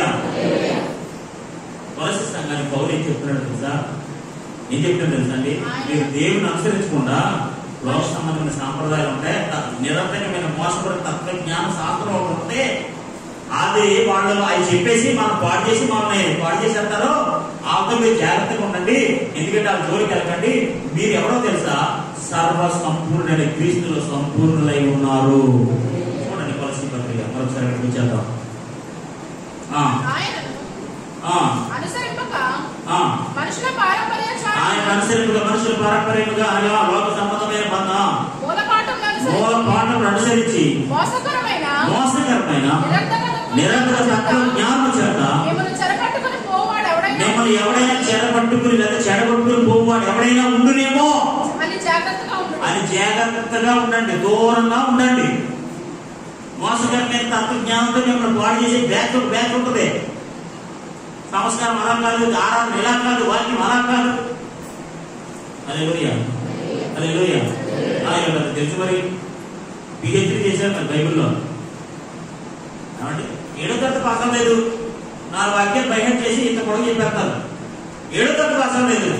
A: వలస సంఘాన్ని పౌరు ఏం చెప్తున్నాడు తెలుసా ఏం చెప్తున్నాడు తెలుసా అండి మీరు దేవుని అనుసరించకుండా లోక సంబంధమైన సాంప్రదాయాలు ఉంటాయి త- నిరంతరమైన మోసపడి తత్వ జ్ఞాన శాస్త్రం ఒకటి ఉంటే అది వాళ్ళు అవి చెప్పేసి మనం పాడు చేసి మనల్ని పాడు చేసేస్తారు ఆవుతో మీరు జాగ్రత్తగా ఉండండి ఎందుకంటే ఆ జోలికి వెళ్ళకండి మీరు ఎవరో తెలుసా సర్వ సంపూర్ణుడైన క్రీస్తులో సంపూర్ణులై ఉన్నారు చూడండి కొలసి పత్రిక మరొకసారి ఇక్కడ చూచేద్దాం ఆ,
B: ఆయనను
A: ఆ,
B: అనుసరింపక
A: ఆ.
B: మనుషుల పారంపర్య
A: ఆయన అనుసరింపుగా మనుషుల పారంపర్యముగా ఆయా లోక సంబంధమైన బంధ
B: మూలపాఠం
A: మూల పాఠం అనుసరించి
B: మోసకరమైన
A: మోసకరమైన నిరంతర తత్వ జ్ఞానం చేత
B: మిమ్మల్ని చెరపట్టుకుని పోవాడు ఎవడైనా
A: మిమ్మల్ని ఎవడైనా చెడబట్టుకుని లేదా చెడగొట్టుకుని పోవాడు ఎవడైనా ఉండునేమో
B: అని జాగ్రత్తగా ఉండు
A: అని జాగ్రత్తగా ఉండండి దూరంగా ఉండండి మోసకరమైన తత్వ జ్ఞానంతో మిమ్మల్ని పాడు చేసే బ్యాక్ బ్యాక్ ఉంటుంది సంస్కారం అలా కాదు ఆరాధన ఇలా కాదు వాక్యం అలా కాదు అదే లోయ అదే లోయ తెలుసు మరి పిహెచ్డి చేశారు మరి బైబిల్లో ఏమండి ఏడో తరగతి పాస్ అవ్వలేదు నాలుగు వాక్యాలు బయట చేసి ఇంత పొడవు చెప్పేస్తారు ఏడో తరగతి పాస్ అవ్వలేదు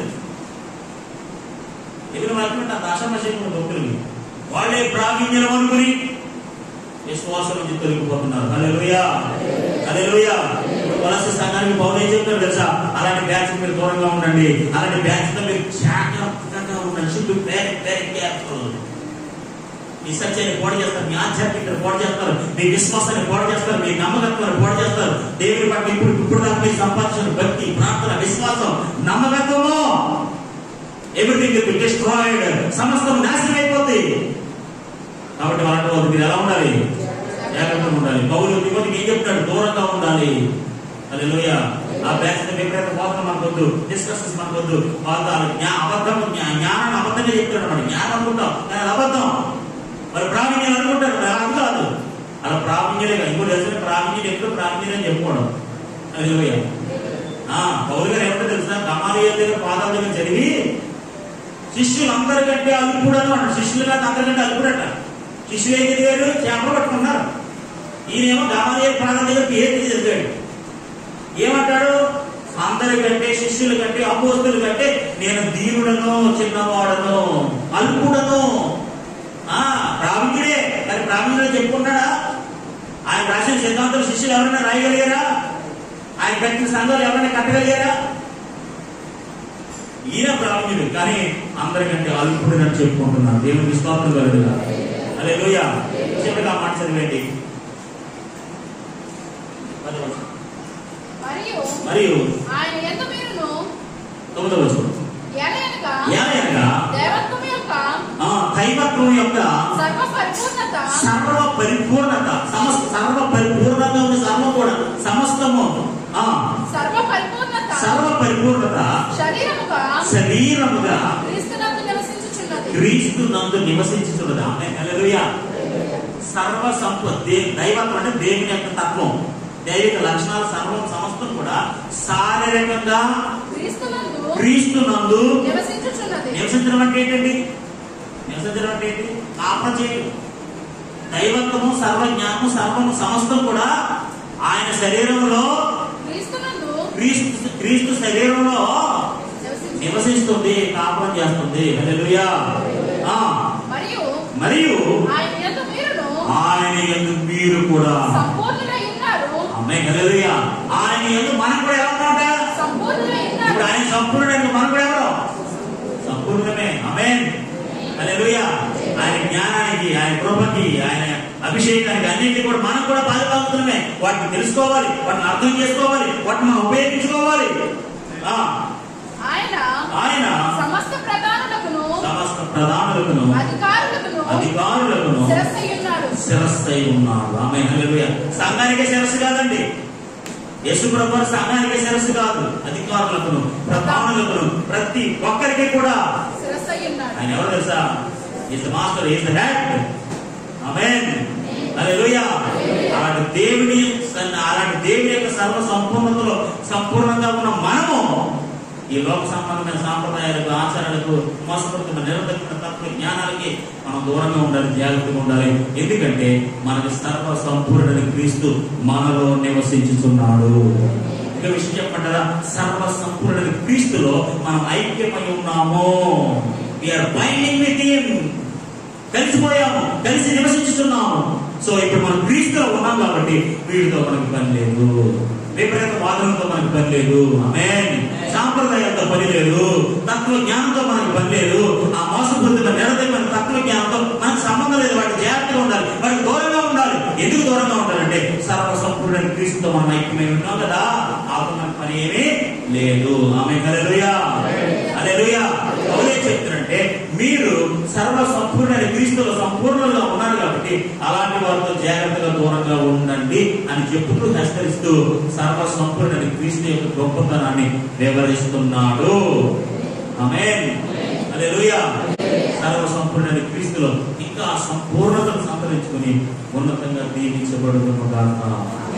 A: ఎదురు వాక్యం నా దాశమశేఖర భక్తులకి వాళ్ళే ప్రావీణ్యం అనుకుని విశ్వాసం నుంచి తొలగిపోతున్నారు హల్లెలూయా హల్లెలూయా వలస సంఘానికి పౌరు ఏం చెప్తారు తెలుసా అలాంటి బ్యాచ్ మీరు దూరంగా ఉండండి అలాంటి బ్యాచ్ తో మీరు జాగ్రత్తగా ఉండండి షుడ్ వెరీ వెరీ కేర్ఫుల్ మీ సత్యాన్ని పాడు చేస్తారు మీ ఆధ్యాత్మికతను పాడు చేస్తారు మీ విశ్వాసాన్ని పాడు చేస్తారు మీ నమ్మకత్వాన్ని పాడు చేస్తారు దేవుని పట్ల ఇప్పుడు ఇప్పుడు దాకా మీరు సంపాదించిన భక్తి ప్రార్థన విశ్వాసం నమ్మకత్వము ఎవ్రీథింగ్ విల్ డిస్ట్రాయిడ్ సమస్తం నాశనం అయిపోతుంది కాబట్టి వాళ్ళ వాళ్ళు మీరు ఎలా ఉండాలి జాగ్రత్తగా ఉండాలి పౌరులు తిమ్మతికి ఏం చెప్తాడు దూరంగా ఉండాలి అది ఆ బ్యాచ్ విపరీత బోధన మనకొద్దు డిస్కషన్స్ మనకొద్దు వాదాలు జ్ఞా అబద్ధం జ్ఞా- జ్ఞానాన్ని అబద్ధంగా చెప్తాడు అన్నమాట జ్ఞానం అనుకుంటాం కానీ అది అబద్ధం మరి ప్రావీణ్యం అనుకుంటారు మరి అది కాదు అలా ప్రావీణ్యులే కాదు ఇంకోటి తెలిసిన ప్రావీణ్యులు ఎప్పుడు ప్రావీణ్యులు అని చెప్పుకోవడం అది ఆ పౌరు గారు ఏమంటే తెలుసా గమాలియ దగ్గర పాదాల దగ్గర చదివి శిష్యులందరికంటే అల్పుడను అన్నాడు శిష్యులు కాదు అందరికంటే అల్పుడట శిష్యులు ఏం చదివారు చేపలు పట్టుకున్నారు ఈయనేమో గమాలియ పాదాల దగ్గర పేరు చదివాడు ఏమంటాడు అందరికంటే శిష్యుల కంటే అపోస్తుల కంటే నేను దీనుడను చిన్నవాడను అల్పుడను ఆ ప్రావీణ్యుడే కానీ ప్రావీణ్యుడు చెప్పుకున్నాడా ఆయన రాసిన సిద్ధాంతం శిష్యులు ఎవరైనా రాయగలిగారా ఆయన కట్టిన సంఘాలు ఎవరైనా కట్టగలిగారా ఈయన ప్రావీణ్యుడు కానీ అందరికంటే అల్పుడు అని చెప్పుకుంటున్నాను దేవుని విశ్వాసం కలుగుగా అదే లోయ చివరిగా మాట చదివేంటి
B: మరియు
A: మరియు
B: ఆయన ఎంత మీరును
A: తొమ్మిదవ వచనం
B: ఎలయనగా
A: ఏలయనగా
B: దేవత్వం యొక్క
A: ఆ దైవత్వం యొక్క
B: సర్వ పరిపూర్ణత
A: సర్వ పరిపూర్ణత సమస్త సర్వ పరిపూర్ణత ఉన్న సర్వ కూడా సమస్తము ఆ
B: సర్వ పరిపూర్ణత
A: సర్వ పరిపూర్ణత
B: శరీరముగా
A: శరీరముగా
B: క్రీస్తునందు నివసించుచున్నది
A: క్రీస్తు నందు నివసించుతున్నది ఆమె హల్లెలూయా సర్వ సంపత్తి దైవత్వం అంటే దేవుని యొక్క తత్వం దైవిక లక్షణాలు సర్వం సమస్తం కూడా శారీరకంగా
B: క్రీస్తునందు
A: క్రీస్తు నందు
B: నివసించుచున్నది
A: నివసించడం అంటే ఏంటండి నివసించడం అంటే ఏంటి కాపం చేయడం దైవత్వము సర్వజ్ఞానము సర్వము సమస్తం కూడా ఆయన శరీరంలో
B: క్రీస్తునందు
A: క్రీస్తు క్రీస్తు శరీరంలో
B: నివసించు
A: నివసిస్తుంది కాపురం చేస్తుంది హల్లెలూయా ఆ
B: మరియు
A: మరియు
B: ఆయన ఎంత మీరును
A: ఆయన ఎందుకు మీరు కూడా
B: సంపూర్ణులై ఉన్నారు
A: అమ్మే హల్లెలూయా ఆయన ఎందుకు మనం కూడా ఎలా ఉన్నామంట
B: సంపూర్ణులై
A: ఇప్పుడు
B: ఉన్నారు
A: ఆయన సంపూర్ణుడు మనం కూడా ఎవరు సంపూర్ణమే అమేన్ హల్లెలూయా ఆయన జ్ఞానానికి ఆయన కృపకి ఆయన అభిషేకానికి అన్నింటికి కూడా మనం కూడా బాధపడుతున్నామే వాటిని తెలుసుకోవాలి వాటిని అర్థం చేసుకోవాలి వాటిని మనం ఉపయోగించుకోవాలి ఆ,
B: ఆయన
A: ఆయన
B: సమస్త ప్రధానులకును
A: సమస్త ప్రధానులకును
B: అధికారులకును
A: అధికారులకును
B: శిరస్సై ఉన్నాడు
A: శిరస్సై ఉన్నాడు ఆమె హల్లెలూయా సంఘానికే శిరస్సు కాదండి యేసుప్రభు వారు సంఘానికే శిరస్సు కాదు అధికారులకును ప్రధానులకును ప్రతి ఒక్కరికి కూడా
B: శిరస్సై ఉన్నాడు
A: ఆయన ఎవరు తెలుసా is the master is the head amen hallelujah అలాంటి దేవుని సన్న- అలాంటి దేవుని యొక్క సర్వ సంపూర్ణతలో సంపూర్ణంగా ఉన్న మనము ఈ లోక సంబంధమైన సాంప్రదాయాలకు ఆచారాలకు మోసపడుతున్న నిరర్థకమైన తత్వ జ్ఞానాలకి మనం దూరంగా ఉండాలి జాగ్రత్తగా ఉండాలి ఎందుకంటే మనకి సర్వ సంపూర్ణుడని క్రీస్తు మనలో నివసించుతున్నాడు ఇంకా విషయం చెప్పమంటారా సర్వ సంపూర్ణుడని క్రీస్తులో మనం ఐక్యమై ఉన్నాము వీఆర్ బైండింగ్ విత్ హిమ్ కలిసిపోయాము కలిసి నివసించుతున్నాము సో ఇప్పుడు మనం క్రీస్తులో ఉన్నాం కాబట్టి వీడితో మనకి పని లేదు విపరీత వాదనతో మనకి పని లేదు ఆమె సాంప్రదాయాలతో పని లేదు తత్వ జ్ఞానంతో మనకి పని లేదు ఆ మోసపూరిత నిరదమైన తత్వ జ్ఞానంతో మనకు సంబంధం లేదు వాటి జాగ్రత్తగా ఉండాలి వాటికి దూరంగా ఉండాలి ఎందుకు దూరంగా ఉండాలంటే సర్వ సంపూర్ణ క్రీస్తుతో మనం ఐక్యమై ఉన్నాం కదా ఆ మనకు పని ఏమీ లేదు ఆమె హల్లెలూయా హల్లెలూయా పౌలే చెప్తున్నారంటే మీరు సర్వ సంపూర్ణ క్రీస్తులో సంపూర్ణంగా ఉన్నారు కాబట్టి అలాంటి వారితో జాగ్రత్తగా దూరంగా ఉండండి అని చెప్పుతూ హెచ్చరిస్తూ సర్వ సంపూర్ణ క్రీస్తు యొక్క గొప్పతనాన్ని వివరిస్తున్నాడు ఆమేన్ హల్లెలూయా సర్వ సంపూర్ణ క్రీస్తులో ఇంకా సంపూర్ణతను సంతరించుకుని ఉన్నతంగా దీవించబడుతున్న గాక